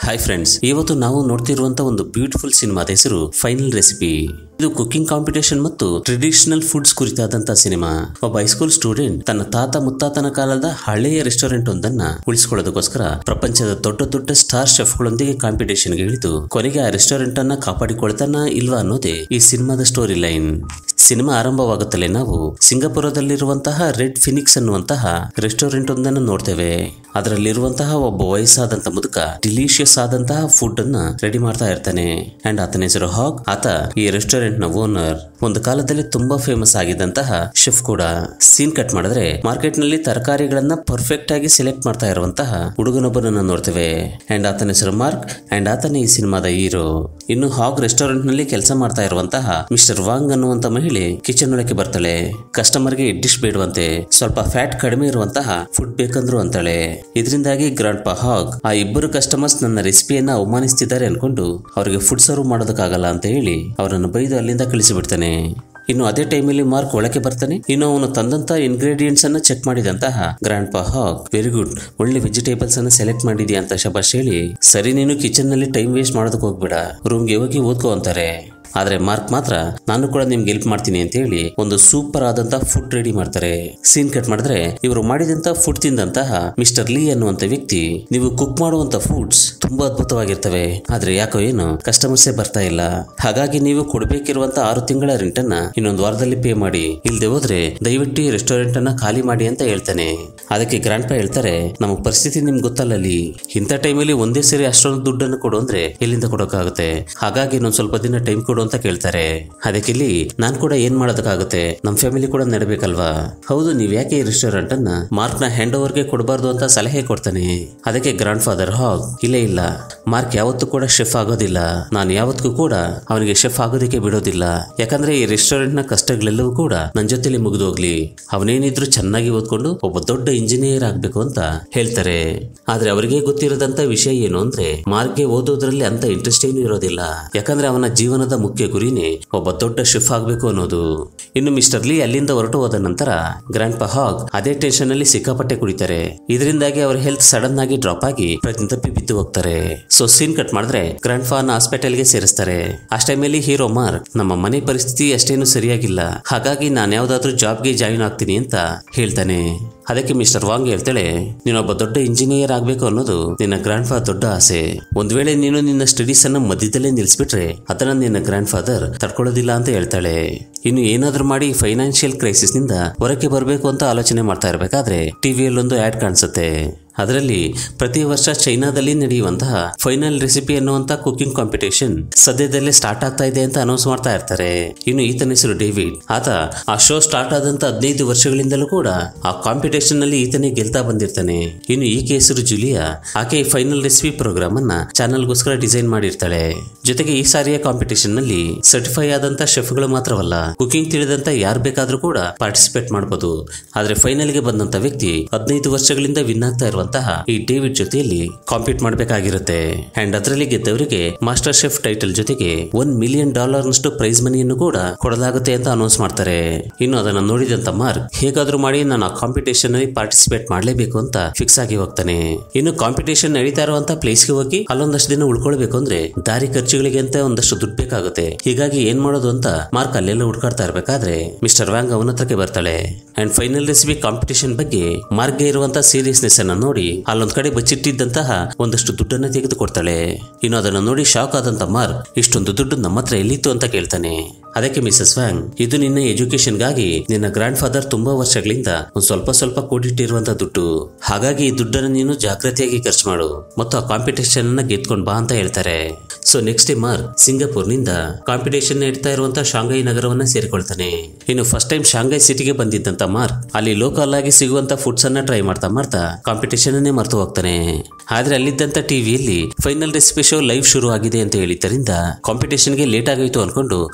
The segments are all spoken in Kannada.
ಹಾಯ್ ಫ್ರೆಂಡ್ಸ್ ಇವತ್ತು ನಾವು ನೋಡ್ತಿರುವಂತ ಒಂದು ಬ್ಯೂಟಿಫುಲ್ ಸಿನಿಮಾದ ಹೆಸರು ಫೈನಲ್ ರೆಸಿಪಿ ಇದು ಕುಕಿಂಗ್ ಕಾಂಪಿಟೇಷನ್ ಮತ್ತು ಟ್ರೆಡಿಷನಲ್ ಫುಡ್ಸ್ ಕುರಿತಾದಂತ ಸಿನಿಮಾ ಒಬ್ಬ ಹೈಸ್ಕೂಲ್ ಸ್ಟೂಡೆಂಟ್ ತನ್ನ ತಾತ ಮುತ್ತಾತನ ಕಾಲದ ಹಳೆಯ ರೆಸ್ಟೋರೆಂಟ್ ಒಂದನ್ನ ಉಳಿಸಿಕೊಳ್ಳೋದಕ್ಕೋಸ್ಕರ ಪ್ರಪಂಚದ ದೊಡ್ಡ ದೊಡ್ಡ ಸ್ಟಾರ್ ಶೆಫ್ಗಳೊಂದಿಗೆ ಕಾಂಪಿಟೇಷನ್ಗೆ ಇಳಿದು ಕೊನೆಗೆ ಆ ರೆಸ್ಟೋರೆಂಟ್ ಅನ್ನ ಕಾಪಾಡಿಕೊಳ್ತಾನ ಇಲ್ವಾ ಅನ್ನೋದೇ ಈ ಸಿನಿಮಾದ ಸ್ಟೋರಿ ಲೈನ್ ಸಿನಿಮಾ ಆರಂಭವಾಗುತ್ತಲೇ ನಾವು ಸಿಂಗಾಪುರದಲ್ಲಿರುವಂತಹ ರೆಡ್ ಫಿನಿಕ್ಸ್ ಅನ್ನುವಂತಹ ರೆಸ್ಟೋರೆಂಟ್ ಒಂದನ್ನು ನೋಡ್ತೇವೆ ಅದರಲ್ಲಿರುವಂತಹ ಒಬ್ಬ ವಯಸ್ಸಾದಂತ ಮುದುಕ ಡಿಲಿಷಿಯಸ್ ಆದಂತಹ ಫುಡ್ ಅನ್ನ ರೆಡಿ ಮಾಡ್ತಾ ಇರ್ತಾನೆ ಅಂಡ್ ಆತನ ಹೆಸರು ಹಾಗ್ ಆತ ಈ ರೆಸ್ಟೋರೆಂಟ್ ನ ಓನರ್ ಒಂದು ಕಾಲದಲ್ಲಿ ತುಂಬಾ ಫೇಮಸ್ ಆಗಿದ್ದಂತಹ ಶೆಫ್ ಕೂಡ ಸೀನ್ ಕಟ್ ಮಾಡಿದ್ರೆ ಮಾರ್ಕೆಟ್ ನಲ್ಲಿ ತರಕಾರಿಗಳನ್ನ ಪರ್ಫೆಕ್ಟ್ ಆಗಿ ಸೆಲೆಕ್ಟ್ ಮಾಡ್ತಾ ಇರುವಂತಹ ಹುಡುಗನೊಬ್ಬನನ್ನ ನೋಡ್ತೇವೆ ಅಂಡ್ ಆತನ ಹೆಸರು ಮಾರ್ಕ್ ಅಂಡ್ ಆತನೇ ಈ ಸಿನಿಮಾದ ಹೀರೋ ಇನ್ನು ಹಾಗ್ ರೆಸ್ಟೋರೆಂಟ್ ನಲ್ಲಿ ಕೆಲಸ ಮಾಡ್ತಾ ಇರುವಂತಹ ಮಿಸ್ಟರ್ ವಾಂಗ್ ಅನ್ನುವಂತ ಮಹಿಳೆ ಕಿಚನ್ ಒಳಗೆ ಬರ್ತಾಳೆ ಕಸ್ಟಮರ್ಗೆ ಡಿಶ್ ಬೇಡುವಂತೆ ಸ್ವಲ್ಪ ಫ್ಯಾಟ್ ಕಡಿಮೆ ಇರುವಂತಹ ಫುಡ್ ಬೇಕಂದ್ರು ಅಂತಾಳೆ ಇದರಿಂದಾಗಿ ಗ್ರಾಂಡ್ ಪಾ ಹಾಗ್ ಆ ಇಬ್ಬರು ಕಸ್ಟಮರ್ಸ್ ನನ್ನ ರೆಸಿಪಿಯನ್ನ ಅವಮಾನಿಸ್ತಿದ್ದಾರೆ ಅನ್ಕೊಂಡು ಅವರಿಗೆ ಫುಡ್ ಸರ್ವ್ ಮಾಡೋದಕ್ಕಾಗಲ್ಲ ಅಂತ ಹೇಳಿ ಅವರನ್ನು ಬೈದು ಅಲ್ಲಿಂದ ಕಳಿಸಿಬಿಡ್ತಾನೆ ಇನ್ನು ಅದೇ ಟೈಮಲ್ಲಿ ಮಾರ್ಕ್ ಒಳಗೆ ಬರ್ತಾನೆ ಇನ್ನು ಅವನು ತಂದಂತ ಇಂಗ್ರೀಡಿಯೆಂಟ್ಸ್ ಅನ್ನ ಚೆಕ್ ಮಾಡಿದಂತಹ ಗ್ರಾಂಡ್ ಪಾ ಹಾಗ್ ವೆರಿ ಗುಡ್ ಒಳ್ಳೆ ವೆಜಿಟೇಬಲ್ಸ್ ಅನ್ನ ಸೆಲೆಕ್ಟ್ ಮಾಡಿದ್ಯಾ ಅಂತ ಶಬಾಷ್ ಹೇಳಿ ಸರಿ ನೀನು ಕಿಚನ್ ನಲ್ಲಿ ಟೈಮ್ ವೇಸ್ಟ್ ಮಾಡೋದಕ್ಕೆ ಹೋಗ್ಬೇಡ ರೂಮ್ಗೆ ಹೋಗಿ ಓದ್ಕೋ ಅಂತಾರೆ ಆದ್ರೆ ಮಾರ್ಕ್ ಮಾತ್ರ ನಾನು ಕೂಡ ನಿಮ್ಗೆ ಹೆಲ್ಪ್ ಮಾಡ್ತೀನಿ ಅಂತ ಹೇಳಿ ಒಂದು ಸೂಪರ್ ಆದಂತ ಫುಡ್ ರೆಡಿ ಮಾಡ್ತಾರೆ ಸೀನ್ ಕಟ್ ಮಾಡಿದ್ರೆ ಇವರು ಮಾಡಿದಂತ ಫುಡ್ ತಿಂದಂತಹ ಮಿಸ್ಟರ್ ಲೀ ಅನ್ನುವಂತ ವ್ಯಕ್ತಿ ನೀವು ಕುಕ್ ಮಾಡುವಂತ ಫುಡ್ಸ್ ತುಂಬಾ ಅದ್ಭುತವಾಗಿರ್ತವೆ ಆದ್ರೆ ಯಾಕೋ ಏನು ಕಸ್ಟಮರ್ಸೇ ಬರ್ತಾ ಇಲ್ಲ ಹಾಗಾಗಿ ನೀವು ಕೊಡ್ಬೇಕಿರುವಂತ ಆರು ತಿಂಗಳ ರೆಂಟ್ ಅನ್ನ ಇನ್ನೊಂದು ವಾರದಲ್ಲಿ ಪೇ ಮಾಡಿ ಇಲ್ದೆ ಹೋದ್ರೆ ದಯವಿಟ್ಟು ಈ ರೆಸ್ಟೋರೆಂಟ್ ಅನ್ನ ಖಾಲಿ ಮಾಡಿ ಅಂತ ಹೇಳ್ತಾನೆ ಅದಕ್ಕೆ ಗ್ರಾಂಡ್ ಪಾ ಹೇಳ್ತಾರೆ ನಮ್ಮ ಪರಿಸ್ಥಿತಿ ನಿಮ್ಗೆ ಗೊತ್ತಲ್ಲ ಅಲ್ಲಿ ಇಂಥ ಟೈಮಲ್ಲಿ ಒಂದೇ ಸರಿ ಅಷ್ಟೊಂದು ದುಡ್ಡನ್ನು ಕೊಡು ಅಂದ್ರೆ ಎಲ್ಲಿಂದ ಕೊಡೋಕ್ಕಾಗುತ್ತೆ ಹಾಗಾಗಿ ಇನ್ನೊಂದ್ ಸ್ವಲ್ಪ ದಿನ ಟೈಮ್ ಕೊಡು ಅಂತ ಕೇಳ್ತಾರೆ ಅದಕ್ಕೆ ಇಲ್ಲಿ ನಾನ್ ಕೂಡ ಏನ್ ಮಾಡೋದಕ್ಕಾಗುತ್ತೆ ನಮ್ ಫ್ಯಾಮಿಲಿ ಕೂಡ ನಡಬೇಕಲ್ವಾ ಹೌದು ನೀವ್ ಯಾಕೆ ಈ ರೆಸ್ಟೋರೆಂಟ್ ಅನ್ನ ಮಾರ್ಕ್ ನ ಹ್ಯಾಂಡ್ ಓವರ್ಗೆ ಕೊಡಬಾರ್ದು ಅಂತ ಸಲಹೆ ಕೊಡ್ತಾನೆ ಅದಕ್ಕೆ ಗ್ರಾಂಡ್ ಫಾದರ್ ಹಾಗ್ ಇಲ್ಲ ಇಲ್ಲ ಮಾರ್ಕ್ ಯಾವತ್ತೂ ಕೂಡ ಶೆಫ್ ಆಗೋದಿಲ್ಲ ನಾನು ಯಾವತ್ತಿಗೂ ಕೂಡ ಅವನಿಗೆ ಶೆಫ್ ಆಗೋದಕ್ಕೆ ಬಿಡೋದಿಲ್ಲ ಯಾಕಂದ್ರೆ ಈ ರೆಸ್ಟೋರೆಂಟ್ ನ ಕಷ್ಟಗಳೆಲ್ಲವೂ ಕೂಡ ನನ್ನ ಜೊತೆಲಿ ಮುಗಿದೋಗ್ಲಿ ಅವನೇನಿದ್ರು ಚೆನ್ನಾಗಿ ಓದ್ಕೊಂಡು ಒಬ್ಬ ದೊಡ್ಡ ಇಂಜಿನಿಯರ್ ಆಗ್ಬೇಕು ಅಂತ ಹೇಳ್ತಾರೆ ಆದ್ರೆ ಅವರಿಗೆ ಗೊತ್ತಿರೋದಂತ ವಿಷಯ ಏನು ಅಂದ್ರೆ ಮಾರ್ಕ್ಗೆ ಓದೋದ್ರಲ್ಲಿ ಅಂತ ಇಂಟ್ರೆಸ್ಟ್ ಏನು ಇರೋದಿಲ್ಲ ಯಾಕಂದ್ರೆ ಅವನ ಜೀವನದ ಮುಖ್ಯ ಗುರಿನೇ ಒಬ್ಬ ದೊಡ್ಡ ಶೆಫ್ ಆಗ್ಬೇಕು ಅನ್ನೋದು ಇನ್ನು ಮಿಸ್ಟರ್ ಲೀ ಅಲ್ಲಿಂದ ಹೊರಟು ಹೋದ ನಂತರ ಗ್ರ್ಯಾಂಡ್ ಪಾ ಹಾಗ್ ಅದೇ ಟೆನ್ಷನ್ ಅಲ್ಲಿ ಸಿಕ್ಕಾಪಟ್ಟೆ ಕುಡಿತಾರೆ ಇದರಿಂದಾಗಿ ಅವ್ರ ಹೆಲ್ತ್ ಸಡನ್ ಆಗಿ ಡ್ರಾಪ್ ಆಗಿ ಪ್ರಜ್ಞೆ ತಪ್ಪಿ ಬಿದ್ದು ಹೋಗ್ತಾರೆ ಸೊ ಸೀನ್ ಕಟ್ ಮಾಡಿದ್ರೆ ಗ್ರ್ಯಾಂಡ್ ಫಾನ್ ಹಾಸ್ಪಿಟಲ್ಗೆ ಸೇರಿಸ್ತಾರೆ ಆ ಟೈಮಲ್ಲಿ ಹೀರೋ ಮಾರ್ಕ್ ನಮ್ಮ ಮನೆ ಪರಿಸ್ಥಿತಿ ಅಷ್ಟೇನು ಸರಿಯಾಗಿಲ್ಲ ಹಾಗಾಗಿ ನಾನು ಯಾವ್ದಾದ್ರೂ ಜಾಬ್ಗೆ ಜಾಯಿನ್ ಆಗ್ತೀನಿ ಅಂತ ಹೇಳ್ತಾನೆ ಅದಕ್ಕೆ ಮಿಸ್ಟರ್ ವಾಂಗ್ ಹೇಳ್ತಾಳೆ ನೀನೊಬ್ಬ ದೊಡ್ಡ ಇಂಜಿನಿಯರ್ ಆಗ್ಬೇಕು ಅನ್ನೋದು ನಿನ್ನ ಗ್ರ್ಯಾಂಡ್ ಫಾದರ್ ದೊಡ್ಡ ಆಸೆ ಒಂದ್ ವೇಳೆ ನೀನು ನಿನ್ನ ಸ್ಟಡೀಸ್ ಅನ್ನ ಮಧ್ಯದಲ್ಲೇ ನಿಲ್ಸ್ಬಿಟ್ರೆ ಅದನ್ನ ನಿನ್ನ ಗ್ರ್ಯಾಂಡ್ ಫಾದರ್ ತಡ್ಕೊಳ್ಳೋದಿಲ್ಲ ಅಂತ ಹೇಳ್ತಾಳೆ ಇನ್ನು ಏನಾದ್ರೂ ಮಾಡಿ ಫೈನಾನ್ಷಿಯಲ್ ಕ್ರೈಸಿಸ್ ನಿಂದ ಹೊರಕ್ಕೆ ಬರಬೇಕು ಅಂತ ಆಲೋಚನೆ ಮಾಡ್ತಾ ಇರಬೇಕಾದ್ರೆ ಟಿವಿಯಲ್ಲೊಂದು ಆಡ್ ಕಾಣಿಸುತ್ತೆ ಅದರಲ್ಲಿ ಪ್ರತಿ ವರ್ಷ ಚೈನಾದಲ್ಲಿ ನಡೆಯುವಂತಹ ಫೈನಲ್ ರೆಸಿಪಿ ಅನ್ನುವಂತ ಕುಕಿಂಗ್ ಕಾಂಪಿಟೇಷನ್ ಸದ್ಯದಲ್ಲೇ ಸ್ಟಾರ್ಟ್ ಆಗ್ತಾ ಇದೆ ಅಂತ ಅನೌನ್ಸ್ ಮಾಡ್ತಾ ಇರ್ತಾರೆ ಇನ್ನು ಈತನ ಹೆಸರು ಡೇವಿಡ್ ಆತ ಆ ಶೋ ಸ್ಟಾರ್ಟ್ ಆದಂತ ಹದಿನೈದು ವರ್ಷಗಳಿಂದಲೂ ಕೂಡ ಆ ಕಾಂಪಿಟೇಷನ್ ನಲ್ಲಿ ಈತನೇ ಗೆಲ್ತಾ ಬಂದಿರ್ತಾನೆ ಇನ್ನು ಈಕೆ ಹೆಸರು ಜುಲಿಯಾ ಆಕೆ ಈ ಫೈನಲ್ ರೆಸಿಪಿ ಪ್ರೋಗ್ರಾಮ್ ಅನ್ನ ಚಾನಲ್ಗೋಸ್ಕರ ಡಿಸೈನ್ ಮಾಡಿರ್ತಾಳೆ ಜೊತೆಗೆ ಈ ಸಾರಿಯ ಕಾಂಪಿಟೇಷನ್ ನಲ್ಲಿ ಸರ್ಟಿಫೈ ಆದಂತ ಶೆಫ್ಗಳು ಮಾತ್ರವಲ್ಲ ಕುಕಿಂಗ್ ತಿಳಿದಂತ ಯಾರು ಬೇಕಾದ್ರೂ ಕೂಡ ಪಾರ್ಟಿಸಿಪೇಟ್ ಮಾಡಬಹುದು ಆದ್ರೆ ಫೈನಲ್ಗೆ ಬಂದಂತ ವ್ಯಕ್ತಿ ಹದಿನೈದು ವರ್ಷಗಳಿಂದ ವಿನ್ ಆಗ್ತಾ ಇರುವಂತಹ ಈ ಡೇವಿಡ್ ಜೊತೆಯಲ್ಲಿ ಕಾಂಪೀಟ್ ಮಾಡಬೇಕಾಗಿರುತ್ತೆ ಅಂಡ್ ಅದರಲ್ಲಿ ಗೆದ್ದವರಿಗೆ ಮಾಸ್ಟರ್ ಶೆಫ್ ಟೈಟಲ್ ಜೊತೆಗೆ ಒನ್ ಮಿಲಿಯನ್ ಡಾಲರ್ ನಷ್ಟು ಪ್ರೈಸ್ ಮನಿಯನ್ನು ಕೂಡ ಕೊಡಲಾಗುತ್ತೆ ಅಂತ ಅನೌನ್ಸ್ ಮಾಡ್ತಾರೆ ಇನ್ನು ಅದನ್ನ ನೋಡಿದಂತ ಮಾರ್ಕ್ ಹೇಗಾದ್ರೂ ಮಾಡಿ ನಾನು ಆ ಕಾಂಪಿಟೇಷನ್ ಅಲ್ಲಿ ಪಾರ್ಟಿಸಿಪೇಟ್ ಮಾಡಲೇಬೇಕು ಅಂತ ಫಿಕ್ಸ್ ಆಗಿ ಹೋಗ್ತಾನೆ ಇನ್ನು ಕಾಂಪಿಟೇಷನ್ ನಡೀತಾ ಇರುವಂತ ಪ್ಲೇಸ್ಗೆ ಹೋಗಿ ಅಲ್ಲೊಂದಷ್ಟು ದಿನ ಉಳ್ಕೊಳ್ಬೇಕು ಅಂದ್ರೆ ದಾರಿ ಖರ್ಚುಗಳಿಗೆ ಅಂತ ಒಂದಷ್ಟು ದುಡ್ಡು ಬೇಕಾಗುತ್ತೆ ಹೀಗಾಗಿ ಏನ್ ಮಾಡೋದು ಅಂತ ಮಾರ್ಕ್ ಅಲ್ಲೆಲ್ಲ ಹುಡ್ಕಾಡ್ತಾ ಇರ್ಬೇಕಾದ್ರೆ ಮಿಸ್ಟರ್ ವ್ಯಾಂಗ್ ಅವನ ಹತ್ರಕ್ಕೆ ಬರ್ತಾಳೆ ಅಂಡ್ ಫೈನಲ್ ರೆಸಿಪಿ ಕಾಂಪಿಟೇಷನ್ ಬಗ್ಗೆ ಮಾರ್ಕ್ಗೆ ಇರುವಂತ ಸೀರಿಯಸ್ನೆಸ್ ಅನ್ನ ನೋಡಿ ಅಲ್ಲೊಂದ್ ಕಡೆ ಬಚ್ಚಿಟ್ಟಿದ್ದಂತಹ ಒಂದಷ್ಟು ದುಡ್ಡನ್ನ ತೆಗೆದುಕೊಡ್ತಾಳೆ ಇನ್ನು ಅದನ್ನ ನೋಡಿ ಶಾಕ್ ಆದಂತ ಮಾರ್ಕ್ ಇಷ್ಟೊಂದು ದುಡ್ಡು ನಮ್ಮ ಹತ್ರ ಎಲ್ಲಿತ್ತು ಅಂತ ಕೇಳ್ತಾನೆ ಅದಕ್ಕೆ ಮಿಸಸ್ ವ್ಯಾಂಗ್ ಇದು ನಿನ್ನ ಎಜುಕೇಶನ್ಗಾಗಿ ನಿನ್ನ ಗ್ರ್ಯಾಂಡ್ ಫಾದರ್ ತುಂಬಾ ವರ್ಷಗಳಿಂದ ಒಂದ್ ಸ್ವಲ್ಪ ಸ್ವಲ್ಪ ಕೂಡಿಟ್ಟಿರುವಂತ ದುಡ್ಡು ಹಾಗಾಗಿ ಈ ದುಡ್ಡನ್ನು ನೀನು ಜಾಗ್ರತೆಯಾಗಿ ಖರ್ಚು ಮಾಡು ಮತ್ತು ಆ ಕಾಂಪಿಟೇಷನ್ ಅನ್ನ ಗೆದ್ಕೊಂಡ್ ಬಾ ಅಂತ ಹೇಳ್ತಾರೆ ಸೊ ನೆಕ್ಸ್ಟ್ ಡೇ ಮಾರ್ಕ್ ಸಿಂಗಾಪುರ್ನಿಂದ ಕಾಂಪಿಟೇಷನ್ ನಡೀತಾ ಇರುವಂತ ಶಾಂಘೈ ನಗರವನ್ನ ಸೇರಿಕೊಳ್ತಾನೆ ಇನ್ನು ಫಸ್ಟ್ ಟೈಮ್ ಶಾಂಘೈ ಸಿಟಿಗೆ ಬಂದಿದ್ದಂತ ಮಾರ್ಕ್ ಅಲ್ಲಿ ಲೋಕಲ್ ಆಗಿ ಸಿಗುವಂತ ಫುಡ್ಸ್ ಅನ್ನ ಟ್ರೈ ಮಾಡ್ತಾ ಮಾಡ್ತಾ ಕಾಂಪಿಟೇಷನ್ ಅನ್ನೇ ಮರ್ತು ಹೋಗ್ತಾನೆ ಆದ್ರೆ ಅಲ್ಲಿದ್ದಂತ ಟಿವಿಯಲ್ಲಿ ಫೈನಲ್ ರೆಸಿಪಿ ಶೋ ಲೈವ್ ಶುರು ಆಗಿದೆ ಅಂತ ಹೇಳಿದ್ದರಿಂದ ಕಾಂಪಿಟೇಷನ್ಗೆ ಲೇಟ್ ಆಗೋಯ್ತು ಅನ್ಕೊಂಡು ಅಲ್ಲಿಂದ ಓಡ್ತಾ